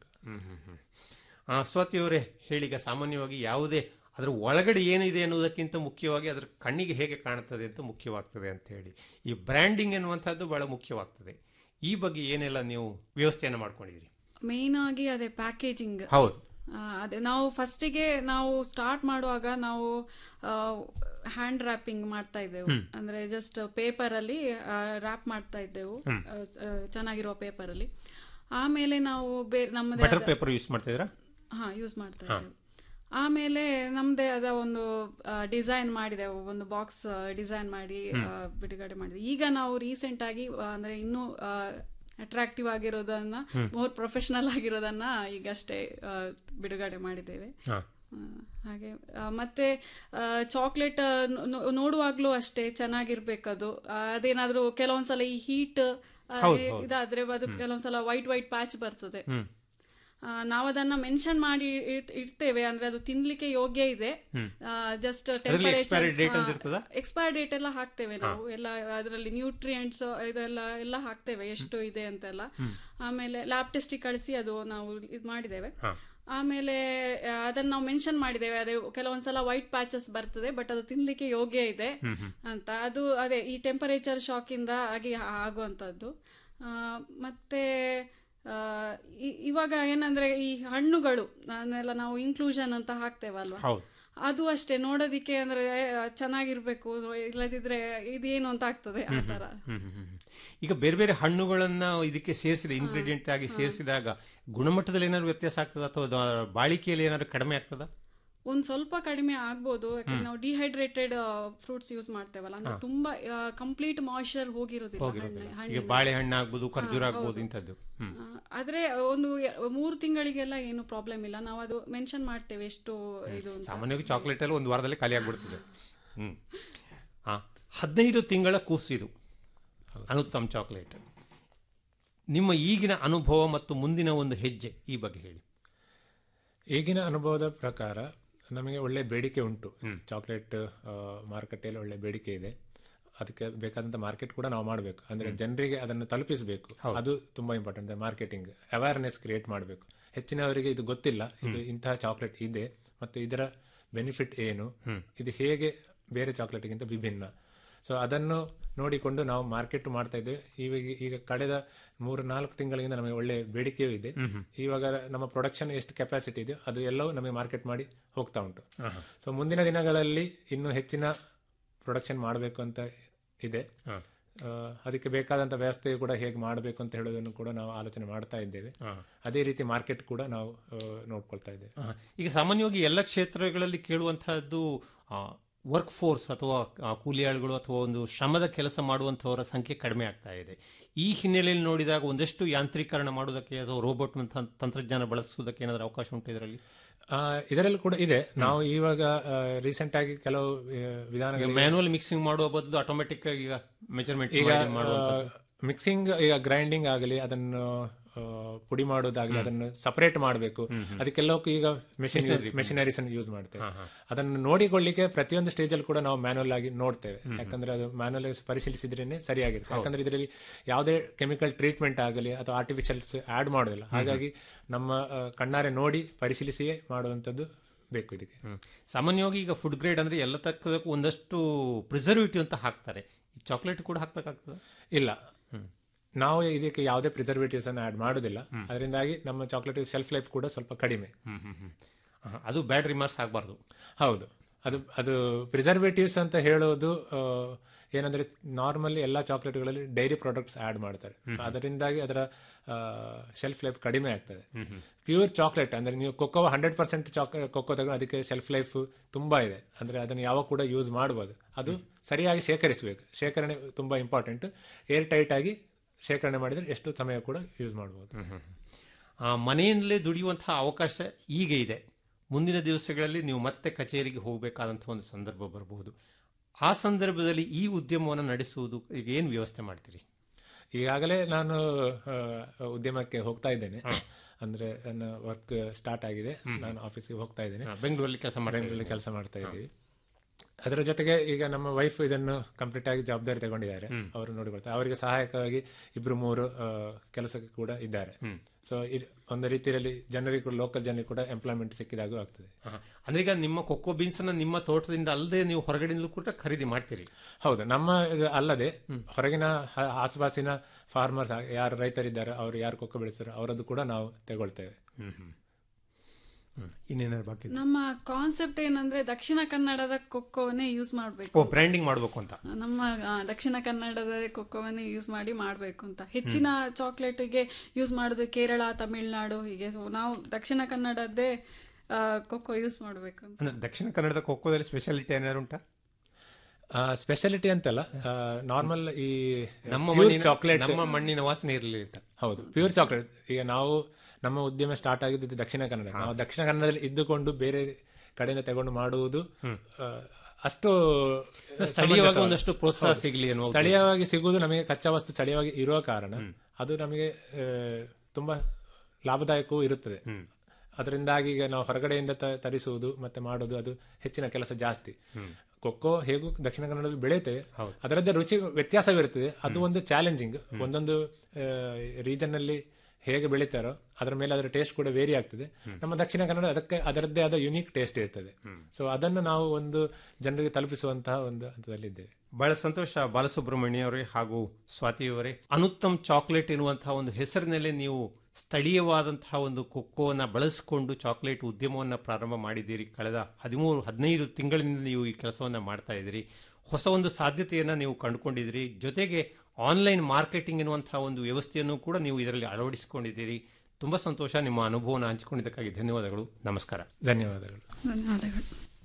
ಆ, ಸ್ವಾತಿ ಅವರೇ ಹೇಳೀಗ ಸಾಮಾನ್ಯವಾಗಿ ಯಾವುದೇ ಅದರ ಒಳಗಡೆ ಏನಿದೆ ಅನ್ನೋದಕ್ಕಿಂತ ಮುಖ್ಯವಾಗಿ ಅದರ ಕಣ್ಣಿಗೆ ಹೇಗೆ ಕಾಣುತ್ತದೆ ಅಂತ ಮುಖ್ಯವಾಗ್ತದೆ ಅಂತ ಹೇಳಿ ಈ ಬ್ರ್ಯಾಂಡಿಂಗ್ ಎನ್ನುವಂಥದ್ದು ಬಹಳ ಮುಖ್ಯವಾಗ್ತದೆ ಈ ಬಗ್ಗೆ ಏನೆಲ್ಲ ನೀವು ವ್ಯವಸ್ಥೆಯನ್ನು ಮಾಡ್ಕೊಂಡಿದ್ದೀರಿ ಮೇನ್ ಆಗಿ ಅದೇ ಪ್ಯಾಕೇಜಿಂಗ್ ಹೌದು ಅದೇ ನಾವು ಫಸ್ಟಿಗೆ ನಾವು ಸ್ಟಾರ್ಟ್ ಮಾಡುವಾಗ ನಾವು ಹ್ಯಾಂಡ್ ರ್ಯಾಪಿಂಗ್ ಮಾಡ್ತಾ ಇದ್ದೆವು ಅಂದ್ರೆ ಜಸ್ಟ್ ಪೇಪರ್ ಅಲ್ಲಿ ರ್ಯಾಪ್ ಮಾಡ್ತಾ ಇದ್ದೆವು ಆ, ಆ, ಚೆನ್ನಾಗಿರುವ ಪೇಪರ್ ಅಲ್ಲಿ ಆಮೇಲೆ ನಾವು ಬೇರೆ ನಮ್ಮದೇ ಬಟರ್ ಆದ- ಪೇಪರ್ ಯೂಸ್ ಮಾಡ್ತಿದ್ದೀರಾ ಹಾ ಯೂಸ್ ಮಾಡ್ತಾ ಇದ್ದೆವು ಆಮೇಲೆ ನಮ್ದೇ ಆದ ಒಂದು ಡಿಸೈನ್ ಮಾಡಿದೆವು ಒಂದು ಬಾಕ್ಸ್ ಡಿಸೈನ್ ಮಾಡಿ ಆ, ಬಿಡುಗಡೆ ಮಾಡಿದೆ ಈಗ ನಾವು ರೀಸೆಂಟ್ ಆಗಿ ಆ, ಅಂದ್ರೆ ಇನ್ನೂ ಅಟ್ರಾಕ್ಟಿವ್ ಆಗಿರೋದನ್ನ ಮೋರ್ ಪ್ರೊಫೆಷನಲ್ ಆಗಿರೋದನ್ನ ಈಗಷ್ಟೇ ಆ, ಬಿಡುಗಡೆ ಮಾಡಿದ್ದೇವೆ ಹಾ. ಆ, ಹಾಗೆ ಆ, ಮತ್ತೆ ಚಾಕ್ಲೇಟ್ ನೋಡುವಾಗ್ಲೂ ಅಷ್ಟೇ ಚೆನ್ನಾಗಿರ್ಬೇಕದು ಆ, ಅದೇನಾದ್ರೂ ಕೆಲವೊಂದ್ಸಲ ಈ ಹೀಟ್ ಇದಾದ್ರೆ ಅದು ಕೆಲವೊಂದ್ಸಲ ವೈಟ್ ವೈಟ್ ಪ್ಯಾಚ್ ಬರ್ತದೆ ಆ, ನಾವು ಅದನ್ನ ಮೆನ್ಷನ್ ಮಾಡಿ ಇಟ್- ಇಡ್ತೇವೆ ಅಂದ್ರೆ ಅದು ತಿನ್ಲಿಕ್ಕೆ ಯೋಗ್ಯ ಇದೆ ಜಸ್ಟ್ ಅದ್ರಲ್ಲಿ expiry date ಅಂತ ಇರ್ತದಾ? ಎಕ್ಸ್ಪೈರ್ ಡೇಟ್ ಎಲ್ಲ ಹಾಕ್ತೇವೆ ನಾವು ಎಲ್ಲ ಅದರಲ್ಲಿ ನ್ಯೂಟ್ರಿಯೆಂಟ್ಸ್ ಇದೆಲ್ಲ ಎಲ್ಲ ಹಾಕ್ತೇವೆ ಎಷ್ಟು ಇದೆ ಅಂತೆಲ್ಲ ಆಮೇಲೆ ಲ್ಯಾಬ್ ಟೆಸ್ಟಿಗೆ ಕಳಿಸಿ ಅದು ನಾವು ಇದು ಮಾಡಿದ್ದೇವೆ ಆಮೇಲೆ ಆ, ಅದನ್ನ ನಾವು ಮೆನ್ಷನ್ ಮಾಡಿದ್ದೇವೆ ಅದೇ ಕೆಲವೊಂದ್ಸಲ ವೈಟ್ ಪ್ಯಾಚಸ್ ಬರ್ತದೆ ಬಟ್ ಅದು ತಿನ್ಲಿಕ್ಕೆ ಯೋಗ್ಯ ಇದೆ ಅಂತ ಅದು ಅದೇ ಈ ಟೆಂಪರೇಚರ್ ಶಾಕ್ ಇಂದ ಆಗಿ ಆಗುವಂತದ್ದು ಆ, ಮತ್ತೆ ಆ, ಇ- ಇವಾಗ ಏನಂದ್ರೆ ಈ ಹಣ್ಣುಗಳು ಅದನ್ನೆಲ್ಲ ನಾವು ಇನ್ಕ್ಲೂಷನ್ ಅಂತ ಹಾಕ್ತೇವಲ್ವಾ ಹೌದು ಅದು ಅಷ್ಟೇ ನೋಡೋದಿಕ್ಕೆ ಅಂದ್ರೆ ಆ, ಚೆನ್ನಾಗಿರ್ಬೇಕು ಇಲ್ಲದಿದ್ರೆ ಇದೇನು ಅಂತ ಆಗ್ತದೆ ಆ ತರ ಹ್ಮ್, ಹ್ಮ್, ಹ್ಮ್. ಈಗ ಬೇರೆ ಬೇರೆ ಹಣ್ಣುಗಳನ್ನ ಇದಕ್ಕೆ ಸೇರಿಸಿದ ಇಂಗ್ರೀಡಿಯೆಂಟ್ ಆಗಿ ಸೇರಿಸಿದಾಗ ಗುಣಮಟ್ಟದಲ್ಲಿ ಏನಾದ್ರು ವ್ಯತ್ಯಾಸ ಆಗ್ತದ ಅಥವಾ ಅದು ಬಾಳಿಕೆಯಲ್ಲಿ ಏನಾದ್ರು ಕಡಿಮೆ ಆಗ್ತದ ಒಂದ್ ಸ್ವಲ್ಪ ಕಡಿಮೆ ಆಗ್ಬೋದು ಯಾಕಂದ್ರೆ ನಾವು ಡಿಹೈಡ್ರೇಟೆಡ್ ಫ್ರೂಟ್ಸ್ ಯೂಸ್ ಮಾಡ್ತೇವಲ್ಲ ಅಂದ್ರೆ ತುಂಬಾ ಕಂಪ್ಲೀಟ್ ಮಾಯ್ಚರ್ ಹೋಗಿರೋದಿಲ್ಲ ಹೋಗಿರೋದಿಲ್ಲ ಹಣ್ಣು- ಈಗ ಹಣ್ಣಿನ. ಬಾಳೆಹಣ್ಣು ಆಗ್ಬೋದು ಖರ್ಜೂರ ಆಗ್ಬೋದು ಇಂಥದ್ದು ಹ್ಮ್ ಆ, ಆದ್ರೆ ಒಂದು ಎ- ಮೂರು ತಿಂಗಳಿಗೆಲ್ಲ ಏನು ಪ್ರಾಬ್ಲಮ್ ಇಲ್ಲ ನಾವು ಅದು ಮೆನ್ಷನ್ ಮಾಡ್ತೇವೆ ಎಷ್ಟು ಇದು ಅಂತ ಸಾಮಾನ್ಯವಾಗಿ ಚಾಕ್ಲೇಟ್ ಅಲ್ಲಿ ಒಂದು ವಾರದಲ್ಲಿ ಖಾಲಿ ಆಗ್ಬಿಡ್ತದೆ ಹ್ಮ್ ಹಾ ಹದಿನೈದು ತಿಂಗಳ ಕೂಸಿದು ಅನುತ್ತಮ್ ಚಾಕ್ಲೇಟ್ ನಿಮ್ಮ ಈಗಿನ ಅನುಭವ ಮತ್ತು ಮುಂದಿನ ಒಂದು ಹೆಜ್ಜೆ ಈ ಬಗ್ಗೆ ಹೇಳಿ ಈಗಿನ ಅನುಭವದ ಪ್ರಕಾರ ನಮಗೆ ಒಳ್ಳೆ ಬೇಡಿಕೆ ಉಂಟು ಚಾಕ್ಲೇಟ್ ಮಾರುಕಟ್ಟೆಯಲ್ಲಿ ಒಳ್ಳೆ ಬೇಡಿಕೆ ಇದೆ ಅದಕ್ಕೆ ಬೇಕಾದಂತ ಮಾರ್ಕೆಟ್ ಕೂಡ ನಾವು ಮಾಡಬೇಕು ಅಂದ್ರೆ ಜನರಿಗೆ ಅದನ್ನು ತಲುಪಿಸಬೇಕು ಅದು ತುಂಬಾ ಇಂಪಾರ್ಟೆಂಟ್ ಮಾರ್ಕೆಟಿಂಗ್ ಅವೇರ್ನೆಸ್ ಕ್ರಿಯೇಟ್ ಮಾಡಬೇಕು ಹೆಚ್ಚಿನವರಿಗೆ ಇದು ಗೊತ್ತಿಲ್ಲ ಇದು ಇಂತಹ ಚಾಕ್ಲೇಟ್ ಇದೆ ಮತ್ತು ಇದರ ಬೆನಿಫಿಟ್ ಏನು ಇದು ಹೇಗೆ ಬೇರೆ ಚಾಕ್ಲೇಟ್ಗಿಂತ ವಿಭಿನ್ನ ಸೊ ಅದನ್ನು ನೋಡಿಕೊಂಡು ನಾವು ಮಾರ್ಕೆಟ್ ಮಾಡ್ತಾ ಇದ್ದೇವೆ ಇವಾಗ ಈಗ ಕಳೆದ ಮೂರು ನಾಲ್ಕು ತಿಂಗಳಿಂದ ನಮಗೆ ಒಳ್ಳೆ ಬೇಡಿಕೆಯೂ ಇದೆ ಇವಾಗ ನಮ್ಮ ಪ್ರೊಡಕ್ಷನ್ ಎಷ್ಟು ಕೆಪಾಸಿಟಿ ಇದೆಯೋ ಅದು ಎಲ್ಲವೂ ನಮಗೆ ಮಾರ್ಕೆಟ್ ಮಾಡಿ ಹೋಗ್ತಾ ಉಂಟು ಸೊ ಮುಂದಿನ ದಿನಗಳಲ್ಲಿ ಇನ್ನೂ ಹೆಚ್ಚಿನ ಪ್ರೊಡಕ್ಷನ್ ಮಾಡಬೇಕು ಅಂತ ಇದೆ ಆ, ಅದಕ್ಕೆ ಬೇಕಾದಂತ ವ್ಯವಸ್ಥೆ ಕೂಡ ಹೇಗೆ ಮಾಡಬೇಕು ಅಂತ ಹೇಳೋದನ್ನು ಕೂಡ ನಾವು ಆಲೋಚನೆ ಮಾಡ್ತಾ ಇದ್ದೇವೆ ಅದೇ ರೀತಿ ಮಾರ್ಕೆಟ್ ಕೂಡ ನಾವು ಆ, ನೋಡ್ಕೊಳ್ತಾ ಇದ್ದೇವೆ ಆ, ಈಗ ಸಾಮಾನ್ಯವಾಗಿ ಎಲ್ಲ ಕ್ಷೇತ್ರಗಳಲ್ಲಿ ಕೇಳುವಂತಹದ್ದು ವರ್ಕ್ ಫೋರ್ಸ್ ಅಥವಾ ಆ, ಕೂಲಿ ಆಳುಗಳು ಅಥವಾ ಒಂದು ಶ್ರಮದ ಕೆಲಸ ಮಾಡುವಂತಹವರ ಸಂಖ್ಯೆ ಕಡಿಮೆ ಆಗ್ತಾ ಇದೆ ಈ ಹಿನ್ನೆಲೆಯಲ್ಲಿ ನೋಡಿದಾಗ ಒಂದಷ್ಟು ಯಾಂತ್ರೀಕರಣ ಮಾಡುವುದಕ್ಕೆ ಅಥವಾ ರೋಬೋಟ್ ತಂತ್ರಜ್ಞಾನ ಬಳಸುವುದಕ್ಕೆ ಏನಾದರೂ ಅವಕಾಶ ಉಂಟು ಇದರಲ್ಲಿ ಆ, ಇದರಲ್ಲಿ ಕೂಡ ಇದೆ ನಾವು ಇವಾಗ ರೀಸೆಂಟ್ ಆಗಿ ಕೆಲವು ಆ, ವಿಧಾನಗಳು ಮ್ಯಾನುವಲ್ ಮಿಕ್ಸಿಂಗ್ ಮಾಡುವ ಬದಲು ಆಟೋಮೆಟಿಕ್ ಈಗ ಮೆಜರ್ಮೆಂಟ್ ಈಗ ಮಾಡುವಂಥದ್ದು ಮಿಕ್ಸಿಂಗ್ ಈಗ ಗ್ರೈಂಡಿಂಗ್ ಆಗಲಿ ಅದನ್ನು ಆ, ಪುಡಿ ಮಾಡೋದಾಗಲಿ ಅದನ್ನು ಸಪರೇಟ್ ಮಾಡಬೇಕು ಅದಕ್ಕೆಲ್ಲಕ್ಕೂ ಈಗ ಮೆಷಿನ್ ಮೆಷಿನರೀಸ್ ಅನ್ನು ಯೂಸ್ ಮಾಡ್ತೇವೆ ಅದನ್ನು ನೋಡಿಕೊಳ್ಳಿಕ್ಕೆ ಪ್ರತಿಯೊಂದು ಸ್ಟೇಜ್ ಅಲ್ಲಿ ಕೂಡ ನಾವು ಮ್ಯಾನುವಲ್ ಆಗಿ ನೋಡ್ತೇವೆ ಯಾಕಂದ್ರೆ ಅದು ಮ್ಯಾನುವಲ್ ಪರಿಶೀಲಿಸಿದ್ರೇನೆ ಸರಿಯಾಗಿರುತ್ತೆ ಯಾಕಂದ್ರೆ ಇದರಲ್ಲಿ ಯಾವುದೇ ಕೆಮಿಕಲ್ ಟ್ರೀಟ್ಮೆಂಟ್ ಆಗಲಿ ಅಥವಾ ಆರ್ಟಿಫಿಷಿಯಲ್ಸ್ ಆಡ್ ಮಾಡೋದಿಲ್ಲ ಹಾಗಾಗಿ ನಮ್ಮ ಆ, ಕಣ್ಣಾರೆ ನೋಡಿ ಪರಿಶೀಲಿಸಿಯೇ ಮಾಡುವಂತದ್ದು ಬೇಕು ಇದಕ್ಕೆ ಸಾಮಾನ್ಯವಾಗಿ ಈಗ ಫುಡ್ ಗ್ರೇಡ್ ಅಂದ್ರೆ ಎಲ್ಲ ತಕ್ಕದಕ್ಕೂ ಒಂದಷ್ಟು ಪ್ರಿಸರ್ವೇಟಿವ್ ಅಂತ ಹಾಕ್ತಾರೆ ಈ ಚಾಕ್ಲೇಟ್ ಕೂಡ ಹಾಕ್ಬೇಕಾಗ್ತದೆ ಇಲ್ಲ ನಾವು ಇದಕ್ಕೆ ಯಾವುದೇ ಪ್ರಿಸರ್ವೇಟಿವ್ಸ್ ಅನ್ನು ಆಡ್ ಮಾಡೋದಿಲ್ಲ ಅದರಿಂದಾಗಿ ನಮ್ಮ ಚಾಕ್ಲೇಟ್ ಶೆಲ್ಫ್ ಲೈಫ್ ಕೂಡ ಸ್ವಲ್ಪ ಕಡಿಮೆ ಅದು ಬ್ಯಾಡ್ ರಿಮಾರ್ಕ್ಸ್ ಆಗಬಾರ್ದು ಹೌದು ಅದು ಅದು ಪ್ರಿಸರ್ವೇಟಿವ್ಸ್ ಅಂತ ಹೇಳೋದು ಆ, ಏನಂದ್ರೆ ನಾರ್ಮಲಿ ಎಲ್ಲ ಚಾಕ್ಲೇಟ್ಗಳಲ್ಲಿ ಡೈರಿ ಪ್ರಾಡಕ್ಟ್ಸ್ ಆಡ್ ಮಾಡ್ತಾರೆ ಅದರಿಂದಾಗಿ ಅದರ ಶೆಲ್ಫ್ ಲೈಫ್ ಕಡಿಮೆ ಆಗ್ತದೆ ಪ್ಯೂರ್ ಚಾಕ್ಲೇಟ್ ಅಂದ್ರೆ ನೀವು ಕೊಕ್ಕೋ ಹಂಡ್ರೆಡ್ ಪರ್ಸೆಂಟ್ ಚಾಕ್ ಕೊಕ್ಕೋ ತಗೊಂಡು ಅದಕ್ಕೆ ಶೆಲ್ಫ್ ಲೈಫ್ ತುಂಬಾ ಇದೆ ಅಂದ್ರೆ ಅದನ್ನು ಯಾವಾಗ ಕೂಡ ಯೂಸ್ ಮಾಡಬಹುದು ಅದು ಸರಿಯಾಗಿ ಶೇಖರಿಸಬೇಕು ಶೇಖರಣೆ ತುಂಬಾ ಇಂಪಾರ್ಟೆಂಟ್ ಏರ್ ಟೈಟ್ ಆಗಿ ಶೇಖರಣೆ ಮಾಡಿದ್ರೆ ಎಷ್ಟು ಸಮಯ ಕೂಡ ಯೂಸ್ ಮಾಡಬಹುದು ಆ, ಮನೆಯಲ್ಲೇ ದುಡಿಯುವಂತಹ ಅವಕಾಶ ಈಗ ಇದೆ ಮುಂದಿನ ದಿವಸಗಳಲ್ಲಿ ನೀವು ಮತ್ತೆ ಕಚೇರಿಗೆ ಹೋಗಬೇಕಾದಂತಹ ಒಂದು ಸಂದರ್ಭ ಬರಬಹುದು ಆ ಸಂದರ್ಭದಲ್ಲಿ ಈ ಉದ್ಯಮವನ್ನು ನಡೆಸುವುದು ಈಗ ಏನು ವ್ಯವಸ್ಥೆ ಮಾಡ್ತೀರಿ ಈಗಾಗಲೇ ನಾನು ಆ, ಉದ್ಯಮಕ್ಕೆ ಹೋಗ್ತಾ ಇದ್ದೇನೆ ಅಂದ್ರೆ ನನ್ನ ವರ್ಕ್ ಸ್ಟಾರ್ಟ್ ಆಗಿದೆ ನಾನು ಆಫೀಸಿಗೆ ಹೋಗ್ತಾ ಇದ್ದೇನೆ ಬೆಂಗಳೂರಲ್ಲಿ ಕೆಲಸ ಮಾಡಿ ಬೆಂಗಳೂರಲ್ಲಿ ಕೆಲಸ ಮಾಡ್ತಾ ಇದ್ದೀವಿ ಅದರ ಜೊತೆಗೆ ಈಗ ನಮ್ಮ ವೈಫ್ ಇದನ್ನು ಕಂಪ್ಲೀಟ್ ಆಗಿ ಜವಾಬ್ದಾರಿ ತಗೊಂಡಿದ್ದಾರೆ ಅವರು ನೋಡಿಕೊಳ್ತಾರೆ ಅವರಿಗೆ ಸಹಾಯಕವಾಗಿ ಇಬ್ರು ಮೂರು ಆ, ಕೆಲಸಕ್ಕೆ ಕೂಡ ಇದ್ದಾರೆ ಸೊ ಒಂದು ರೀತಿಯಲ್ಲಿ ಜನರಿಗೆ ಲೋಕಲ್ ಜನರಿಗೆ ಕೂಡ ಎಂಪ್ಲಾಯ್ಮೆಂಟ್ ಸಿಕ್ಕಿದಾಗೂ ಆಗ್ತದೆ ಆಹಾ. ಅಂದ್ರೆ ಈಗ ನಿಮ್ಮ ಕೊಕ್ಕೋ ಬೀನ್ಸ್ ಅನ್ನ ನಿಮ್ಮ ತೋಟದಿಂದ ಅಲ್ಲದೆ ನೀವು ಹೊರಗಡೆಯಿಂದಲೂ ಕೂಡ ಖರೀದಿ ಮಾಡ್ತೀರಿ ಹೌದು ನಮ್ಮ ಇದು ಅಲ್ಲದೆ ಹೊರಗಿನ ಹ- ಆಸುಪಾಸಿನ ಫಾರ್ಮರ್ಸ್ ಯಾರು ರೈತರಿದ್ದಾರೆ ಅವರು ಯಾರು ಕೊಕ್ಕೋ ಬೆಳೆಸ್ತಾರೆ ಅವರದ್ದು ಕೂಡ ನಾವು ತಗೊಳ್ತೇವೆ ಇನ್ನೇನಾದ್ರು ಬಾಕಿ ಇದೆ? ನಮ್ಮ ಕಾನ್ಸೆಪ್ಟ್ ಏನಂದ್ರೆ ದಕ್ಷಿಣ ಕನ್ನಡದ ಕೊಕ್ಕೋವನ್ನೇ ಯೂಸ್ ಓ ಮಾಡಬೇಕು ಬ್ರ್ಯಾಂಡಿಂಗ್ ಮಾಡಬೇಕು ಅಂತ ನಮ್ಮ ಆ, ದಕ್ಷಿಣ ಕನ್ನಡದ ಕೊಕ್ಕೋವನ್ನೇ ಯೂಸ್ ಮಾಡಿ ಮಾಡಬೇಕು ಅಂತ ಹೆಚ್ಚಿನ ಚಾಕ್ಲೇಟ್ಗೆ ಯೂಸ್ ಮಾಡೋದು ಕೇರಳ ತಮಿಳುನಾಡು ಹೀಗೆ ಸೊ ನಾವು ದಕ್ಷಿಣ ಕನ್ನಡದ್ದೇ ಆ, ಕೊಕ್ಕೋ ಯೂಸ್ ಮಾಡಬೇಕು ಅಂತ ಅಂದ್ರೆ ದಕ್ಷಿಣ ಕನ್ನಡದ ಕೊಕ್ಕೋದಲ್ಲಿ ಸ್ಪೆಷಾಲಿಟಿ ಏನಾದ್ರು ಉಂಟಾ ಸ್ಪೆಷಾಲಿಟಿ ಅಂತಲ್ಲ ನಾರ್ಮಲ್ ಈ ನಮ್ಮ pure ಮಣ್ಣಿನ ಚಾಕ್ಲೇಟ್ ನಮ್ಮ ಮಣ್ಣಿನ ವಾಸನೆ ಇರಲಿ ಅಂತ ಹೌದು ಪ್ಯೂರ್ ಚಾಕ್ಲೇಟ್ ಈಗ ನಾವು ನಮ್ಮ ಉದ್ಯಮ ಸ್ಟಾರ್ಟ್ ಆಗಿದ್ದು ದಕ್ಷಿಣ ಕನ್ನಡ ನಾವು ದಕ್ಷಿಣ ಕನ್ನಡದಲ್ಲಿ ಇದ್ದುಕೊಂಡು ಬೇರೆ ಕಡೆಯಿಂದ ತಗೊಂಡು ಮಾಡುವುದು ಆ, ಅಷ್ಟು ಸ್ಥಳೀಯವಾಗಿ ಸಮಂಜಸ- ಒಂದಷ್ಟು ಪ್ರೋತ್ಸಾಹ ಹೌದು. ಸಿಗ್ಲಿ ಅನ್ನುವ ಸ್ಥಳೀಯವಾಗಿ ಸಿಗುವುದು ನಮಗೆ ಕಚ್ಚಾ ವಸ್ತು ಸ್ಥಳೀಯವಾಗಿ ಇರುವ ಕಾರಣ ಅದು ನಮಗೆ ಆ, ತುಂಬಾ ಲಾಭದಾಯಕವೂ ಇರುತ್ತದೆ ಅದರಿಂದಾಗಿ ಈಗ ನಾವು ಹೊರಗಡೆಯಿಂದ ತ- ತರಿಸುವುದು ಮತ್ತೆ ಮಾಡೋದು ಅದು ಹೆಚ್ಚಿನ ಕೆಲಸ ಜಾಸ್ತಿ ಕೊಕ್ಕೋ ಹೇಗೂ ದಕ್ಷಿಣ ಕನ್ನಡದಲ್ಲಿ ಬೆಳೆಯುತ್ತೆ ಅದರದ್ದೇ ರುಚಿ ವ್ಯತ್ಯಾಸವಿರುತ್ತದೆ ಅದು ಒಂದು ಚಾಲೆಂಜಿಂಗ್ ಒಂದೊಂದು ರೀಜನ್ ಅಲ್ಲಿ ಹೇಗೆ ಬೆಳೀತಾರೋ ಅದರ ಮೇಲೆ ಅದರ ಟೇಸ್ಟ್ ಕೂಡ ವೇರಿ ಆಗ್ತದೆ ನಮ್ಮ ದಕ್ಷಿಣ ಕನ್ನಡ ಅದಕ್ಕೆ ಅದರದ್ದೇ ಆದ ಯುನೀಕ್ ಟೇಸ್ಟ್ ಇರ್ತದೆ ಸೊ ಅದನ್ನು ನಾವು ಒಂದು ಜನರಿಗೆ ತಲುಪಿಸುವಂತಹ ಒಂದು ಹಂತದಲ್ಲಿದ್ದೇವೆ ಬಹಳ ಸಂತೋಷ ಬಾಲಸುಬ್ರಹ್ಮಣ್ಯ ಅವರೇ ಹಾಗೂ ಸ್ವಾತಿಯವರೇ ಅನುತ್ತಮ್ ಚಾಕ್ಲೇಟ್ ಎನ್ನುವಂತಹ ಒಂದು ಹೆಸರಿನಲ್ಲೇ ನೀವು ಸ್ಥಳೀಯವಾದಂತಹ ಒಂದು ಕೊಕ್ಕೋನ ಬಳಸಿಕೊಂಡು ಚಾಕ್ಲೇಟ್ ಉದ್ಯಮವನ್ನು ಪ್ರಾರಂಭ ಮಾಡಿದ್ದೀರಿ ಕಳೆದ ಹದಿಮೂರು ಹದಿನೈದು ತಿಂಗಳಿನಿಂದ ನೀವು ಈ ಕೆಲಸವನ್ನು ಮಾಡ್ತಾ ಇದ್ದೀರಿ ಹೊಸ ಒಂದು ಸಾಧ್ಯತೆಯನ್ನು ನೀವು ಕಂಡುಕೊಂಡಿದ್ದೀರಿ ಜೊತೆಗೆ ಆನ್ಲೈನ್ ಮಾರ್ಕೆಟಿಂಗ್ ಎನ್ನುವಂತಹ ಒಂದು ವ್ಯವಸ್ಥೆಯನ್ನು ಕೂಡ ನೀವು ಇದರಲ್ಲಿ ಅಳವಡಿಸಿಕೊಂಡಿದ್ದೀರಿ ತುಂಬ ಸಂತೋಷ ನಿಮ್ಮ ಅನುಭವನ ಹಂಚಿಕೊಂಡಿದ್ದಕ್ಕಾಗಿ ಧನ್ಯವಾದಗಳು ನಮಸ್ಕಾರ ಧನ್ಯವಾದಗಳು ಧನ್ಯವಾದಗಳು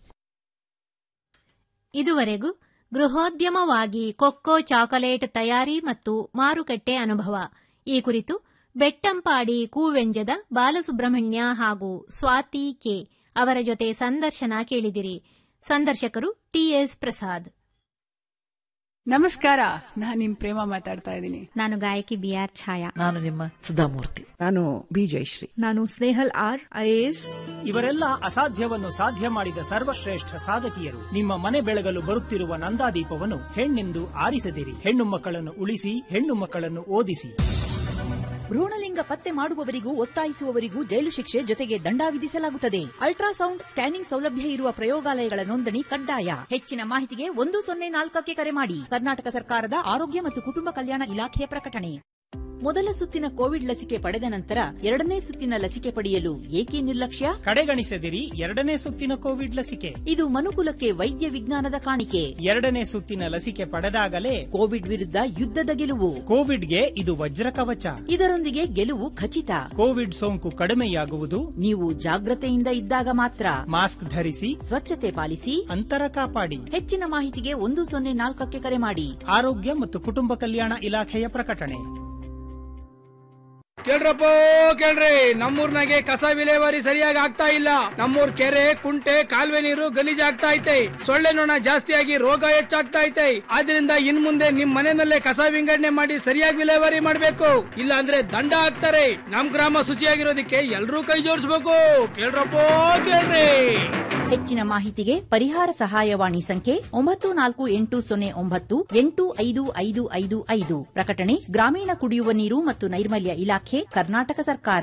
ಇದುವರೆಗೂ ಗೃಹೋದ್ಯಮವಾಗಿ ಕೊಕ್ಕೋ ಚಾಕೊಲೇಟ್ ತಯಾರಿ ಮತ್ತು ಮಾರುಕಟ್ಟೆ ಅನುಭವ ಈ ಕುರಿತು ಬೆಟ್ಟಂಪಾಡಿ ಕೂವೆಂಜದ ಬಾಲಸುಬ್ರಹ್ಮಣ್ಯ ಹಾಗೂ ಸ್ವಾತಿ ಕೆ ಅವರ ಜೊತೆ ಸಂದರ್ಶನ ಕೇಳಿದಿರಿ ಸಂದರ್ಶಕರು ಟಿಎಸ್ ಪ್ರಸಾದ್ ನಮಸ್ಕಾರ ನಾನು ನಿಮ್ ಪ್ರೇಮ ಮಾತಾಡ್ತಾ ಇದ್ದೀನಿ ನಾನು ಗಾಯಕಿ ಬಿ ಆರ್ ಛಾಯಾ ನಾನು ನಿಮ್ಮ ಸುಧಾಮೂರ್ತಿ ನಾನು ಬಿ ಜಯಶ್ರೀ ನಾನು ಸ್ನೇಹಲ್ ಆರ್ ಐಎಎಸ್ ಇವರೆಲ್ಲ ಅಸಾಧ್ಯವನ್ನು ಸಾಧ್ಯ ಮಾಡಿದ ಸರ್ವಶ್ರೇಷ್ಠ ಸಾಧಕಿಯರು ನಿಮ್ಮ ಮನೆ ಬೆಳಗಲು ಬರುತ್ತಿರುವ ನಂದಾದೀಪವನ್ನು ಹೆಣ್ಣೆಂದು ಆರಿಸದಿರಿ ಹೆಣ್ಣು ಮಕ್ಕಳನ್ನು ಉಳಿಸಿ ಹೆಣ್ಣು ಮಕ್ಕಳನ್ನು ಓದಿಸಿ ಭ್ರೂಣಲಿಂಗ ಪತ್ತೆ ಮಾಡುವವರಿಗೂ ಒತ್ತಾಯಿಸುವವರಿಗೂ ಜೈಲು ಶಿಕ್ಷೆ ಜೊತೆಗೆ ದಂಡ ವಿಧಿಸಲಾಗುತ್ತದೆ ಅಲ್ಟ್ರಾಸೌಂಡ್ ಸ್ಕ್ಯಾನಿಂಗ್ ಸೌಲಭ್ಯ ಇರುವ ಪ್ರಯೋಗಾಲಯಗಳ ನೋಂದಣಿ ಕಡ್ಡಾಯ ಹೆಚ್ಚಿನ ಮಾಹಿತಿಗೆ ಒಂದು ಸೊನ್ನೆ ನಾಲ್ಕಕ್ಕೆ ಕರೆ ಮಾಡಿ ಕರ್ನಾಟಕ ಸರ್ಕಾರದ ಆರೋಗ್ಯ ಮತ್ತು ಕುಟುಂಬ ಕಲ್ಯಾಣ ಇಲಾಖೆಯ ಪ್ರಕಟಣೆ ಮೊದಲ ಸುತ್ತಿನ ಕೋವಿಡ್ ಲಸಿಕೆ ಪಡೆದ ನಂತರ ಎರಡನೇ ಸುತ್ತಿನ ಲಸಿಕೆ ಪಡೆಯಲು ಏಕೆ ನಿರ್ಲಕ್ಷ್ಯ ಕಡೆಗಣಿಸದಿರಿ ಎರಡನೇ ಸುತ್ತಿನ ಕೋವಿಡ್ ಲಸಿಕೆ ಇದು ಮನುಕುಲಕ್ಕೆ ವೈದ್ಯ ವಿಜ್ಞಾನದ ಕಾಣಿಕೆ ಎರಡನೇ ಸುತ್ತಿನ ಲಸಿಕೆ ಪಡೆದಾಗಲೇ ಕೋವಿಡ್ ವಿರುದ್ಧ ಯುದ್ಧದ ಗೆಲುವು ಕೋವಿಡ್ಗೆ ಇದು ವಜ್ರ ಕವಚ ಇದರೊಂದಿಗೆ ಗೆಲುವು ಖಚಿತ ಕೋವಿಡ್ ಸೋಂಕು ಕಡಿಮೆಯಾಗುವುದು ನೀವು ಜಾಗ್ರತೆಯಿಂದ ಇದ್ದಾಗ ಮಾತ್ರ ಮಾಸ್ಕ್ ಧರಿಸಿ ಸ್ವಚ್ಛತೆ ಪಾಲಿಸಿ ಅಂತರ ಕಾಪಾಡಿ ಹೆಚ್ಚಿನ ಮಾಹಿತಿಗೆ ಒಂದು ಸೊನ್ನೆ ನಾಲ್ಕಕ್ಕೆ ಕರೆ ಮಾಡಿ ಆರೋಗ್ಯ ಮತ್ತು ಕುಟುಂಬ ಕಲ್ಯಾಣ ಇಲಾಖೆಯ ಪ್ರಕಟಣೆ ಕೇಳ್ರಪ್ಪ ಕೇಳ್ರಿ ನಮ್ಮೂರ್ನಾಗೆ ಕಸ ವಿಲೇವಾರಿ ಸರಿಯಾಗಿ ಆಗ್ತಾ ಇಲ್ಲ ನಮ್ಮೂರ್ ಕೆರೆ ಕುಂಟೆ ಕಾಲುವೆ ನೀರು ಗಲೀಜ್ ಆಗ್ತಾ ಐತೆ ಸೊಳ್ಳೆ ನೊಣ ಜಾಸ್ತಿಯಾಗಿ ರೋಗ ಹೆಚ್ಚಾಗ್ತಾ ಐತೆ ಆದ್ರಿಂದ ಇನ್ ಮುಂದೆ ನಿಮ್ ಮನೆಯಲ್ಲೇ ಕಸ ವಿಂಗಡಣೆ ಮಾಡಿ ಸರಿಯಾಗಿ ವಿಲೇವಾರಿ ಮಾಡ್ಬೇಕು ಇಲ್ಲ ಅಂದ್ರೆ ದಂಡ ಹಾಕ್ತಾರೆ ನಮ್ ಗ್ರಾಮ ಶುಚಿಯಾಗಿರೋದಕ್ಕೆ ಎಲ್ರೂ ಕೈ ಜೋಡಿಸ್ಬೇಕು ಕೇಳ್ರಪ್ಪ ಕೇಳ್ರಿ ಹೆಚ್ಚಿನ ಮಾಹಿತಿಗೆ ಪರಿಹಾರ ಸಹಾಯವಾಣಿ ಸಂಖ್ಯೆ ಒಂಬತ್ತು ನಾಲ್ಕು ಎಂಟು ಸೊನ್ನೆ ಒಂಬತ್ತು ಎಂಟು ಐದು ಐದು ಐದು ಐದು ಪ್ರಕಟಣೆ ಗ್ರಾಮೀಣ ಕುಡಿಯುವ ನೀರು ಮತ್ತು ನೈರ್ಮಲ್ಯ ಇಲಾಖೆ ಕರ್ನಾಟಕ ಸರ್ಕಾರ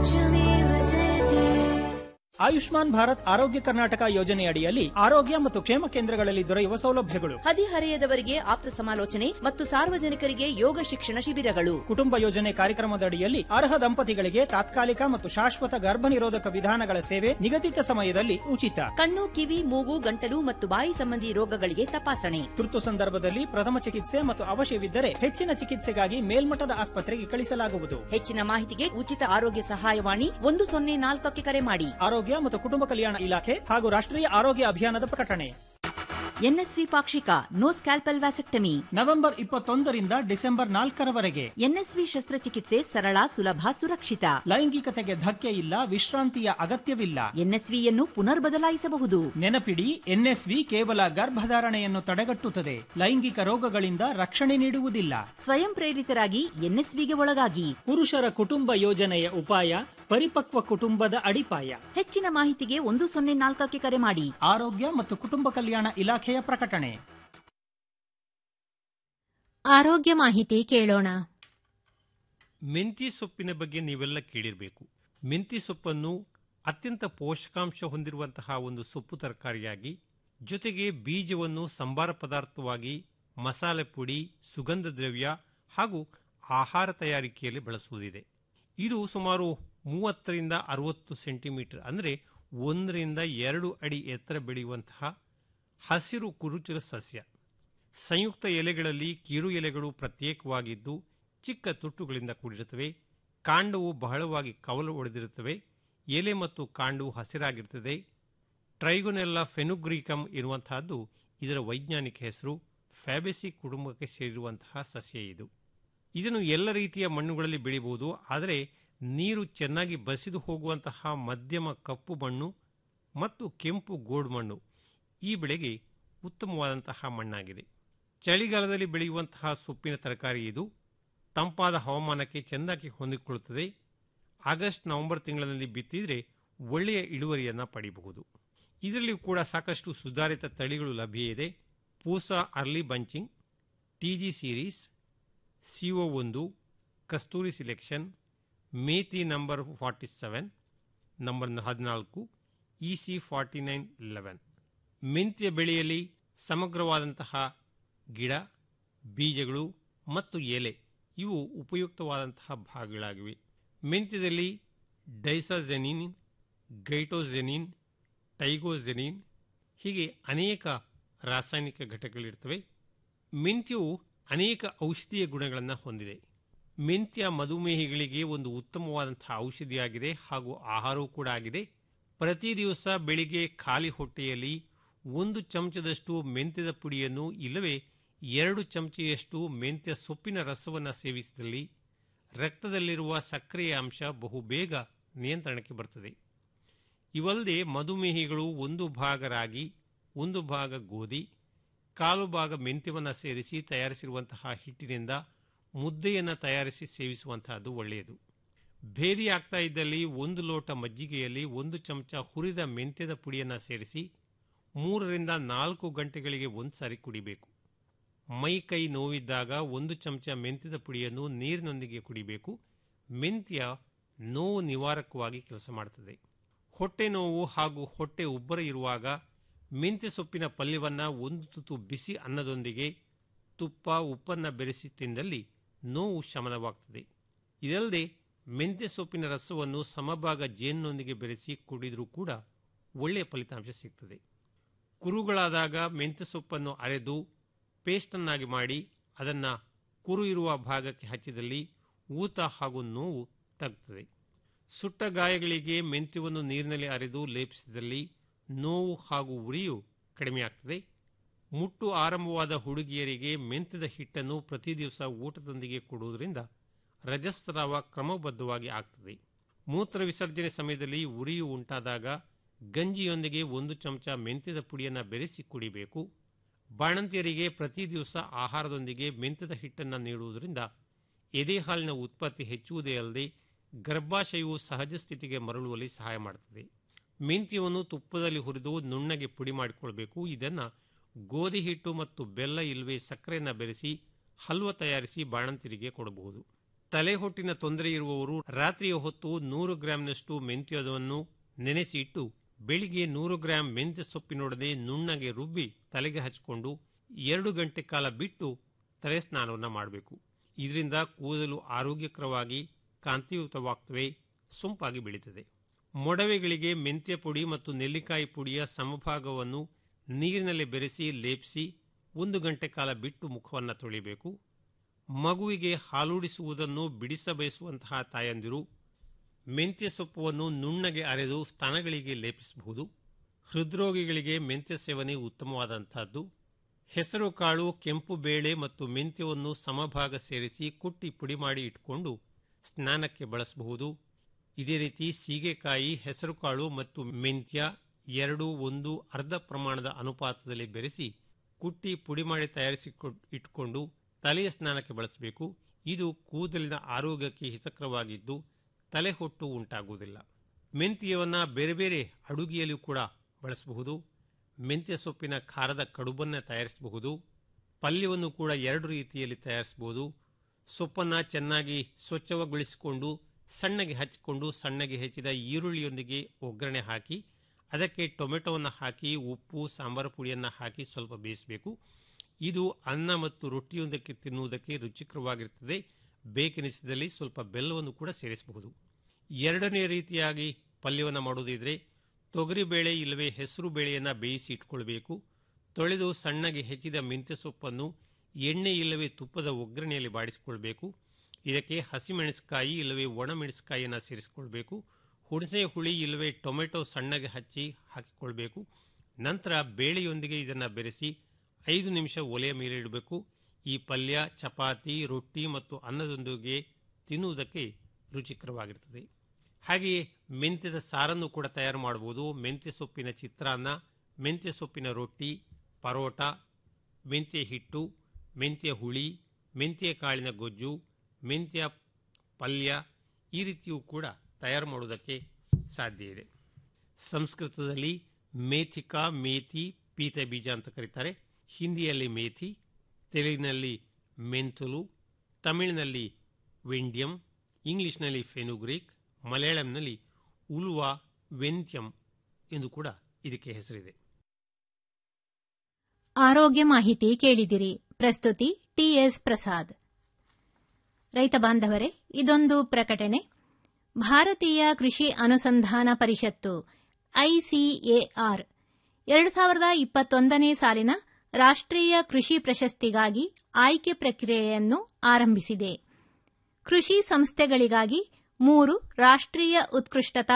ಆಯುಷ್ಮಾನ್ ಭಾರತ್ ಆರೋಗ್ಯ ಕರ್ನಾಟಕ ಯೋಜನೆಯಡಿಯಲ್ಲಿ ಆರೋಗ್ಯ ಮತ್ತು ಕ್ಷೇಮ ಕೇಂದ್ರಗಳಲ್ಲಿ ದೊರೆಯುವ ಸೌಲಭ್ಯಗಳು ಹದಿಹರೆಯದವರಿಗೆ ಆಪ್ತ ಸಮಾಲೋಚನೆ ಮತ್ತು ಸಾರ್ವಜನಿಕರಿಗೆ ಯೋಗ ಶಿಕ್ಷಣ ಶಿಬಿರಗಳು ಕುಟುಂಬ ಯೋಜನೆ ಕಾರ್ಯಕ್ರಮದಡಿಯಲ್ಲಿ ಅರ್ಹ ದಂಪತಿಗಳಿಗೆ ತಾತ್ಕಾಲಿಕ ಮತ್ತು ಶಾಶ್ವತ ಗರ್ಭನಿರೋಧಕ ವಿಧಾನಗಳ ಸೇವೆ ನಿಗದಿತ ಸಮಯದಲ್ಲಿ ಉಚಿತ ಕಣ್ಣು ಕಿವಿ ಮೂಗು ಗಂಟಲು ಮತ್ತು ಬಾಯಿ ಸಂಬಂಧಿ ರೋಗಗಳಿಗೆ ತಪಾಸಣೆ ತುರ್ತು ಸಂದರ್ಭದಲ್ಲಿ ಪ್ರಥಮ ಚಿಕಿತ್ಸೆ ಮತ್ತು ಅವಶ್ಯವಿದ್ದರೆ ಹೆಚ್ಚಿನ ಚಿಕಿತ್ಸೆಗಾಗಿ ಮೇಲ್ಮಟ್ಟದ ಆಸ್ಪತ್ರೆಗೆ ಕಳಿಸಲಾಗುವುದು ಹೆಚ್ಚಿನ ಮಾಹಿತಿಗೆ ಉಚಿತ ಆರೋಗ್ಯ ಸಹಾಯವಾಣಿ ಒಂದು ಸೊನ್ನೆ ನಾಲ್ಕಕ್ಕೆ ಕರೆ ಮಾಡಿ ಆರೋಗ್ಯ ಮತ್ತು ಕುಟುಂಬ ಕಲ್ಯಾಣ ಇಲಾಖೆ ಹಾಗೂ ರಾಷ್ಟ್ರೀಯ ಆರೋಗ್ಯ ಅಭಿಯಾನದ ಪ್ರಕಟಣೆ ಎನ್ಎಸ್ವಿ ಪಾಕ್ಷಿಕ ನೋ ಸ್ಕ್ಯಾಲ್ಪಲ್ ವ್ಯಾಸೆಕ್ಟಮಿ ನವೆಂಬರ್ ಇಪ್ಪತ್ತೊಂದರಿಂದ ಡಿಸೆಂಬರ್ ನಾಲ್ಕರವರೆಗೆ ಎನ್ಎಸ್ವಿ ಶಸ್ತ್ರಚಿಕಿತ್ಸೆ ಸರಳ ಸುಲಭ ಸುರಕ್ಷಿತ ಲೈಂಗಿಕತೆಗೆ ಧಕ್ಕೆ ಇಲ್ಲ ವಿಶ್ರಾಂತಿಯ ಅಗತ್ಯವಿಲ್ಲ ಎನ್ಎಸ್ವಿಯನ್ನು ಪುನರ್ ಬದಲಾಯಿಸಬಹುದು ನೆನಪಿಡಿ ಎನ್ಎಸ್ವಿ ಕೇವಲ ಗರ್ಭಧಾರಣೆಯನ್ನು ತಡೆಗಟ್ಟುತ್ತದೆ ಲೈಂಗಿಕ ರೋಗಗಳಿಂದ ರಕ್ಷಣೆ ನೀಡುವುದಿಲ್ಲ ಸ್ವಯಂ ಪ್ರೇರಿತರಾಗಿ ಎನ್ಎಸ್ವಿಗೆ ಒಳಗಾಗಿ ಪುರುಷರ ಕುಟುಂಬ ಯೋಜನೆಯ ಉಪಾಯ ಪರಿಪಕ್ವ ಕುಟುಂಬದ ಅಡಿಪಾಯ ಹೆಚ್ಚಿನ ಮಾಹಿತಿಗೆ ಒಂದು ಸೊನ್ನೆ ನಾಲ್ಕಕ್ಕೆ ಕರೆ ಮಾಡಿ ಆರೋಗ್ಯ ಮತ್ತು ಕುಟುಂಬ ಕಲ್ಯಾಣ ಇಲಾಖೆಯ ಪ್ರಕಟಣೆ ಆರೋಗ್ಯ ಮಾಹಿತಿ ಕೇಳೋಣ ಮೆಂತಿ ಸೊಪ್ಪಿನ ಬಗ್ಗೆ ನೀವೆಲ್ಲ ಕೇಳಿರಬೇಕು ಮೆಂತಿ ಸೊಪ್ಪನ್ನು ಅತ್ಯಂತ ಪೋಷಕಾಂಶ ಹೊಂದಿರುವಂತಹ ಒಂದು ಸೊಪ್ಪು ತರಕಾರಿಯಾಗಿ ಜೊತೆಗೆ ಬೀಜವನ್ನು ಸಂಬಾರ ಪದಾರ್ಥವಾಗಿ ಮಸಾಲೆ ಪುಡಿ ಸುಗಂಧ ದ್ರವ್ಯ ಹಾಗೂ ಆಹಾರ ತಯಾರಿಕೆಯಲ್ಲಿ ಬಳಸುವುದಿದೆ ಇದು ಸುಮಾರು ಮೂವತ್ತರಿಂದ ಅರವತ್ತು ಸೆಂಟಿಮೀಟರ್ ಅಂದರೆ ಒಂದರಿಂದ ಎರಡು ಅಡಿ ಎತ್ತರ ಬೆಳೆಯುವಂತಹ ಹಸಿರು ಕುರುಚಲ ಸಸ್ಯ ಸಂಯುಕ್ತ ಎಲೆಗಳಲ್ಲಿ ಕಿರು ಎಲೆಗಳು ಪ್ರತ್ಯೇಕವಾಗಿದ್ದು ಚಿಕ್ಕ ತುಟ್ಟುಗಳಿಂದ ಕೂಡಿರುತ್ತವೆ ಕಾಂಡವು ಬಹಳವಾಗಿ ಕವಲು ಒಡೆದಿರುತ್ತವೆ ಎಲೆ ಮತ್ತು ಕಾಂಡವು ಹಸಿರಾಗಿರುತ್ತದೆ ಟ್ರೈಗೊನೆಲ್ಲ ಫೆನುಗ್ರೀಕಮ್ ಇರುವಂತಹದ್ದು ಇದರ ವೈಜ್ಞಾನಿಕ ಹೆಸರು ಫ್ಯಾಬೆಸಿ ಕುಟುಂಬಕ್ಕೆ ಸೇರಿರುವಂತಹ ಸಸ್ಯ ಇದು ಇದನ್ನು ಎಲ್ಲ ರೀತಿಯ ಮಣ್ಣುಗಳಲ್ಲಿ ಬೆಳೆಯಬಹುದು ಆದರೆ ನೀರು ಚೆನ್ನಾಗಿ ಬಸಿದು ಹೋಗುವಂತಹ ಮಧ್ಯಮ ಕಪ್ಪು ಮಣ್ಣು ಮತ್ತು ಕೆಂಪು ಗೋಡು ಮಣ್ಣು ಈ ಬೆಳೆಗೆ ಉತ್ತಮವಾದಂತಹ ಮಣ್ಣಾಗಿದೆ ಚಳಿಗಾಲದಲ್ಲಿ ಬೆಳೆಯುವಂತಹ ಸೊಪ್ಪಿನ ತರಕಾರಿ ಇದು ತಂಪಾದ ಹವಾಮಾನಕ್ಕೆ ಚೆಂದಾಗಿ ಹೊಂದಿಕೊಳ್ಳುತ್ತದೆ ಆಗಸ್ಟ್ ನವೆಂಬರ್ ತಿಂಗಳಲ್ಲಿ ಬಿತ್ತಿದ್ರೆ ಒಳ್ಳೆಯ ಇಳುವರಿಯನ್ನು ಪಡೆಯಬಹುದು ಇದರಲ್ಲಿ ಕೂಡ ಸಾಕಷ್ಟು ಸುಧಾರಿತ ತಳಿಗಳು ಲಭ್ಯ ಇದೆ Pusa early bunching TG series CO ಒಂದು ಕಸ್ತೂರಿ ಸಿಲೆಕ್ಷನ್ ಮೇತಿ ನಂಬರ್ ಫಾರ್ಟಿ ಸೆವೆನ್ ನಂಬರ್ ಹದಿನಾಲ್ಕು E C forty nine eleven ಮೆಂತ್ಯ ಬೆಳೆಯಲ್ಲಿ ಸಮಗ್ರವಾದಂತಹ ಗಿಡ ಬೀಜಗಳು ಮತ್ತು ಎಲೆ ಇವು ಉಪಯುಕ್ತವಾದಂತಹ ಭಾಗಗಳಾಗಿವೆ ಮೆಂತ್ಯದಲ್ಲಿ ಡೈಸಾಜೆನಿನ್ ಗೈಟೋಜೆನಿನ್ ಟೈಗೋಜೆನಿನ್ ಹೀಗೆ ಅನೇಕ ರಾಸಾಯನಿಕ ಘಟಕಗಳಿರ್ತವೆ ಮೆಂತ್ಯವು ಅನೇಕ ಔಷಧೀಯ ಗುಣಗಳನ್ನು ಹೊಂದಿದೆ ಮೆಂತ್ಯ ಮಧುಮೇಹಿಗಳಿಗೆ ಒಂದು ಉತ್ತಮವಾದಂತಹ ಔಷಧಿಯಾಗಿದೆ ಹಾಗೂ ಆಹಾರವೂ ಕೂಡ ಆಗಿದೆ ಪ್ರತಿ ದಿವಸ ಬೆಳಿಗ್ಗೆ ಖಾಲಿ ಹೊಟ್ಟೆಯಲ್ಲಿ ಒಂದು ಚಮಚದಷ್ಟು ಮೆಂತ್ಯದ ಪುಡಿಯನ್ನು ಇಲ್ಲವೇ ಎರಡು ಚಮಚೆಯಷ್ಟು ಮೆಂತ್ಯ ಸೊಪ್ಪಿನ ರಸವನ್ನು ಸೇವಿಸಿದಲ್ಲಿ ರಕ್ತದಲ್ಲಿರುವ ಸಕ್ಕರೆಯ ಅಂಶ ಬಹುಬೇಗ ನಿಯಂತ್ರಣಕ್ಕೆ ಬರ್ತದೆ ಇವಲ್ಲದೆ ಮಧುಮೇಹಿಗಳು ಒಂದು ಭಾಗ ರಾಗಿ ಒಂದು ಭಾಗ ಗೋಧಿ ಕಾಲು ಭಾಗ ಮೆಂತ್ಯವನ್ನು ಸೇರಿಸಿ ತಯಾರಿಸಿರುವಂತಹ ಹಿಟ್ಟಿನಿಂದ ಮುದ್ದೆಯನ್ನು ತಯಾರಿಸಿ ಸೇವಿಸುವಂತಹದ್ದು ಒಳ್ಳೆಯದು ಭೇದಿ ಆಗ್ತಾ ಇದ್ದಲ್ಲಿ ಒಂದು ಲೋಟ ಮಜ್ಜಿಗೆಯಲ್ಲಿ ಒಂದು ಚಮಚ ಹುರಿದ ಮೆಂತ್ಯದ ಪುಡಿಯನ್ನು ಸೇರಿಸಿ ಮೂರರಿಂದ ನಾಲ್ಕು ಗಂಟೆಗಳಿಗೆ ಒಂದು ಸಾರಿ ಕುಡಿಬೇಕು ಮೈ ಕೈ ನೋವಿದ್ದಾಗ ಒಂದು ಚಮಚ ಮೆಂತ್ಯದ ಪುಡಿಯನ್ನು ನೀರಿನೊಂದಿಗೆ ಕುಡಿಬೇಕು ಮೆಂತ್ಯ ನೋವು ನಿವಾರಕವಾಗಿ ಕೆಲಸ ಮಾಡುತ್ತದೆ ಹೊಟ್ಟೆ ನೋವು ಹಾಗೂ ಹೊಟ್ಟೆ ಉಬ್ಬರ ಇರುವಾಗ ಮೆಂತ್ಯ ಸೊಪ್ಪಿನ ಪಲ್ಯವನ್ನು ಒಂದು ತುತ್ತು ಬಿಸಿ ಅನ್ನದೊಂದಿಗೆ ತುಪ್ಪ ಉಪ್ಪನ್ನು ಬೆರೆಸಿ ತಿಂದಲ್ಲಿ ನೋವು ಶಮನವಾಗ್ತದೆ ಇದಲ್ಲದೆ ಮೆಂತ್ಯ ಸೊಪ್ಪಿನ ರಸವನ್ನು ಸಮಭಾಗ ಜೇನಿನೊಂದಿಗೆ ಬೆರೆಸಿ ಕುಡಿದರೂ ಕೂಡ ಒಳ್ಳೆಯ ಫಲಿತಾಂಶ ಸಿಗ್ತದೆ ಕುರುಗಳಾದಾಗ ಮೆಂತ್ಯ ಸೊಪ್ಪನ್ನು ಅರೆದು ಪೇಸ್ಟನ್ನಾಗಿ ಮಾಡಿ ಅದನ್ನು ಕುರು ಇರುವ ಭಾಗಕ್ಕೆ ಹಚ್ಚಿದಲ್ಲಿ ಊತ ಹಾಗೂ ನೋವು ತಗ್ತದೆ ಸುಟ್ಟ ಗಾಯಗಳಿಗೆ ಮೆಂತ್ಯವನ್ನು ನೀರಿನಲ್ಲಿ ಅರೆದು ಲೇಪಿಸಿದಲ್ಲಿ ನೋವು ಹಾಗೂ ಉರಿಯು ಕಡಿಮೆಯಾಗ್ತದೆ ಮುಟ್ಟು ಆರಂಭವಾದ ಹುಡುಗಿಯರಿಗೆ ಮೆಂತ್ಯದ ಹಿಟ್ಟನ್ನು ಪ್ರತಿ ದಿವಸ ಊಟದೊಂದಿಗೆ ಕೊಡುವುದರಿಂದ ರಜಸ್ರಾವ ಕ್ರಮಬದ್ಧವಾಗಿ ಆಗ್ತದೆ ಮೂತ್ರ ವಿಸರ್ಜನೆ ಸಮಯದಲ್ಲಿ ಉರಿಯು ಉಂಟಾದಾಗ ಗಂಜಿಯೊಂದಿಗೆ ಒಂದು ಚಮಚ ಮೆಂತ್ಯದ ಪುಡಿಯನ್ನು ಬೆರೆಸಿ ಕುಡಿಬೇಕು ಬಾಣಂತಿಯರಿಗೆ ಪ್ರತಿ ದಿವಸ ಆಹಾರದೊಂದಿಗೆ ಮೆಂತ್ಯದ ಹಿಟ್ಟನ್ನು ನೀಡುವುದರಿಂದ ಎದೆ ಹಾಲಿನ ಉತ್ಪತ್ತಿ ಹೆಚ್ಚುವುದೇ ಅಲ್ಲದೆ ಗರ್ಭಾಶಯವು ಸಹಜ ಸ್ಥಿತಿಗೆ ಮರಳುವಲ್ಲಿ ಸಹಾಯ ಮಾಡುತ್ತದೆ ಮೆಂತ್ಯವನ್ನು ತುಪ್ಪದಲ್ಲಿ ಹುರಿದು ನುಣ್ಣಗೆ ಪುಡಿ ಮಾಡಿಕೊಳ್ಬೇಕು ಇದನ್ನು ಗೋಧಿ ಹಿಟ್ಟು ಮತ್ತು ಬೆಲ್ಲ ಇಲ್ಲವೇ ಸಕ್ಕರೆಯನ್ನು ಬೆರೆಸಿ ಹಲ್ವ ತಯಾರಿಸಿ ಬಾಣಂತಿರಿಗೆ ಕೊಡಬಹುದು ತಲೆ ಹೊಟ್ಟಿನ ತೊಂದರೆ ಇರುವವರು ರಾತ್ರಿಯ ಹೊತ್ತು ನೂರು ಗ್ರಾಂನಷ್ಟು ಮೆಂತ್ಯವನ್ನು ನೆನೆಸಿ ಇಟ್ಟು ಬೆಳಿಗ್ಗೆ ನೂರು ಗ್ರಾಂ ಮೆಂತ್ಯ ಸೊಪ್ಪಿನೊಡನೆ ನುಣ್ಣಗೆ ರುಬ್ಬಿ ತಲೆಗೆ ಹಚ್ಚಿಕೊಂಡು ಎರಡು ಗಂಟೆ ಕಾಲ ಬಿಟ್ಟು ತಲೆ ಸ್ನಾನವನ್ನು ಮಾಡಬೇಕು ಇದರಿಂದ ಕೂದಲು ಆರೋಗ್ಯಕರವಾಗಿ ಕಾಂತಿಯುತವಾಗ್ತವೆ ಸೊಂಪಾಗಿ ಬೆಳೀತದೆ ಮೊಡವೆಗಳಿಗೆ ಮೆಂತ್ಯ ಪುಡಿ ಮತ್ತು ನೆಲ್ಲಿಕಾಯಿ ಪುಡಿಯ ಸಮಭಾಗವನ್ನು ನೀರಿನಲ್ಲಿ ಬೆರೆಸಿ ಲೇಪಿಸಿ ಒಂದು ಗಂಟೆ ಕಾಲ ಬಿಟ್ಟು ಮುಖವನ್ನು ತೊಳಿಬೇಕು ಮಗುವಿಗೆ ಹಾಲೂಡಿಸುವುದನ್ನು ಬಿಡಿಸಬಯಸುವಂತಹ ತಾಯಂದಿರು ಮೆಂತ್ಯ ಸೊಪ್ಪನ್ನು ನುಣ್ಣಗೆ ಅರೆದು ಸ್ತನಗಳಿಗೆ ಲೇಪಿಸಬಹುದು ಹೃದ್ರೋಗಿಗಳಿಗೆ ಮೆಂತ್ಯ ಸೇವನೆ ಉತ್ತಮವಾದಂತಹದ್ದು ಹೆಸರು ಕಾಳು ಕೆಂಪು ಬೇಳೆ ಮತ್ತು ಮೆಂತ್ಯವನ್ನು ಸಮಭಾಗ ಸೇರಿಸಿ ಕುಟ್ಟಿ ಪುಡಿ ಮಾಡಿ ಇಟ್ಕೊಂಡು ಸ್ನಾನಕ್ಕೆ ಬಳಸಬಹುದು ಇದೇ ರೀತಿ ಸೀಗೆಕಾಯಿ ಹೆಸರುಕಾಳು ಮತ್ತು ಮೆಂತ್ಯ ಎರಡು ಒಂದು ಅರ್ಧ ಪ್ರಮಾಣದ ಅನುಪಾತದಲ್ಲಿ ಬೆರೆಸಿ ಕುಟ್ಟಿ ಪುಡಿ ಮಾಡಿ ತಯಾರಿಸಿ ಇಟ್ಕೊಂಡು ತಲೆಯ ಸ್ನಾನಕ್ಕೆ ಬಳಸಬೇಕು ಇದು ಕೂದಲಿನ ಆರೋಗ್ಯಕ್ಕೆ ಹಿತಕರವಾಗಿದ್ದು ತಲೆ ಹೊಟ್ಟು ಉಂಟಾಗುವುದಿಲ್ಲ ಮೆಂತ್ಯವನ್ನು ಬೇರೆ ಬೇರೆ ಅಡುಗೆಯಲ್ಲೂ ಕೂಡ ಬಳಸಬಹುದು ಮೆಂತ್ಯ ಸೊಪ್ಪಿನ ಖಾರದ ಕಡುಬನ್ನು ತಯಾರಿಸಬಹುದು ಪಲ್ಯವನ್ನು ಕೂಡ ಎರಡು ರೀತಿಯಲ್ಲಿ ತಯಾರಿಸಬಹುದು ಸೊಪ್ಪನ್ನು ಚೆನ್ನಾಗಿ ಸ್ವಚ್ಛಗೊಳಿಸಿಕೊಂಡು ಸಣ್ಣಗೆ ಹಚ್ಚಿಕೊಂಡು ಸಣ್ಣಗೆ ಹೆಚ್ಚಿದ ಈರುಳ್ಳಿಯೊಂದಿಗೆ ಒಗ್ಗರಣೆ ಹಾಕಿ ಅದಕ್ಕೆ ಟೊಮೆಟೊವನ್ನು ಹಾಕಿ ಉಪ್ಪು ಸಾಂಬಾರು ಪುಡಿಯನ್ನು ಹಾಕಿ ಸ್ವಲ್ಪ ಬೇಯಿಸಬೇಕು ಇದು ಅನ್ನ ಮತ್ತು ರೊಟ್ಟಿಯೊಂದಕ್ಕೆ ತಿನ್ನುವುದಕ್ಕೆ ರುಚಿಕರವಾಗಿರುತ್ತದೆ ಬೇಕೆನಿಸಿದಲ್ಲಿ ಸ್ವಲ್ಪ ಬೆಲ್ಲವನ್ನು ಕೂಡ ಸೇರಿಸಬಹುದು ಎರಡನೇ ರೀತಿಯಾಗಿ ಪಲ್ಯವನ್ನು ಮಾಡುವುದಿದ್ರೆ ತೊಗರಿಬೇಳೆ ಇಲ್ಲವೇ ಹೆಸರು ಬೇಳೆಯನ್ನು ಬೇಯಿಸಿ ಇಟ್ಕೊಳ್ಬೇಕು ತೊಳೆದು ಸಣ್ಣಗೆ ಹೆಚ್ಚಿದ ಮೆಂತ್ಯ ಸೊಪ್ಪನ್ನು ಎಣ್ಣೆ ಇಲ್ಲವೇ ತುಪ್ಪದ ಒಗ್ಗರಣೆಯಲ್ಲಿ ಬಾಡಿಸಿಕೊಳ್ಬೇಕು ಇದಕ್ಕೆ ಹಸಿಮೆಣಸಿಕಾಯಿ ಇಲ್ಲವೇ ಒಣಮೆಣಸಿಕಾಯಿಯನ್ನು ಸೇರಿಸಿಕೊಳ್ಬೇಕು ಹುಣಸೆ ಹುಳಿ ಇಲ್ಲವೇ ಟೊಮೆಟೊ ಸಣ್ಣಗೆ ಹಚ್ಚಿ ಹಾಕಿಕೊಳ್ಬೇಕು ನಂತರ ಬೇಳೆಯೊಂದಿಗೆ ಇದನ್ನು ಬೆರೆಸಿ ಐದು ನಿಮಿಷ ಒಲೆಯ ಮೇಲೆ ಇಡಬೇಕು ಈ ಪಲ್ಯ ಚಪಾತಿ ರೊಟ್ಟಿ ಮತ್ತು ಅನ್ನದೊಂದಿಗೆ ತಿನ್ನುವುದಕ್ಕೆ ರುಚಿಕರವಾಗಿರ್ತದೆ ಹಾಗೆಯೇ ಮೆಂತ್ಯದ ಸಾರನ್ನು ಕೂಡ ತಯಾರು ಮಾಡಬಹುದು ಮೆಂತ್ಯ ಸೊಪ್ಪಿನ ಚಿತ್ರಾನ್ನ ಮೆಂತ್ಯ ಸೊಪ್ಪಿನ ರೊಟ್ಟಿ ಪರೋಟ ಮೆಂತ್ಯ ಹಿಟ್ಟು ಮೆಂತ್ಯ ಹುಳಿ ಮೆಂತ್ಯ ಕಾಳಿನ ಗೊಜ್ಜು ಮೆಂತ್ಯ ಪಲ್ಯ ಈ ರೀತಿಯೂ ಕೂಡ ತಯಾರು ಮಾಡುವುದಕ್ಕೆ ಸಾಧ್ಯ ಇದೆ ಸಂಸ್ಕೃತದಲ್ಲಿ ಮೇಥಿಕಾ ಮೇಥಿ ಪೀತ ಬೀಜ ಅಂತ ಕರೀತಾರೆ ಹಿಂದಿಯಲ್ಲಿ ಮೇಥಿ ತೆಲುಗಿನಲ್ಲಿ ಮೆಂತುಲು ತಮಿಳಿನಲ್ಲಿ ವೆಂಡ್ಯಂ ಇಂಗ್ಲಿಷ್ನಲ್ಲಿ ಫೆನುಗ್ರೀಕ್ ಮಲಯಾಳಂನಲ್ಲಿ ಉಲುವಾ ವೆಂತ್ಯಂ ಎಂದು ಕೂಡ ಇದಕ್ಕೆ ಹೆಸರಿದೆ ಆರೋಗ್ಯ ಮಾಹಿತಿ ಕೇಳಿದಿರಿ ಪ್ರಸ್ತುತಿ ಟಿಎಸ್ ಪ್ರಸಾದ್ ರೈತ ಬಾಂಧವರೇ ಇದೊಂದು ಪ್ರಕಟಣೆ ಭಾರತೀಯ ಕೃಷಿ ಅನುಸಂಧಾನ ಪರಿಷತ್ತು ಐಸಿಎಆರ್ ಎರಡು ಸಾವಿರದ ಇಪ್ಪತ್ತೊಂದನೇ ಸಾಲಿನ ರಾಷ್ಟ್ರೀಯ ಕೃಷಿ ಪ್ರಶಸ್ತಿಗಾಗಿ ಆಯ್ಕೆ ಪ್ರಕ್ರಿಯೆಯನ್ನು ಆರಂಭಿಸಿದೆ ಕೃಷಿ ಸಂಸ್ಥೆಗಳಿಗಾಗಿ ಮೂರು ರಾಷ್ಟ್ರೀಯ ಉತ್ಕೃಷ್ಟತಾ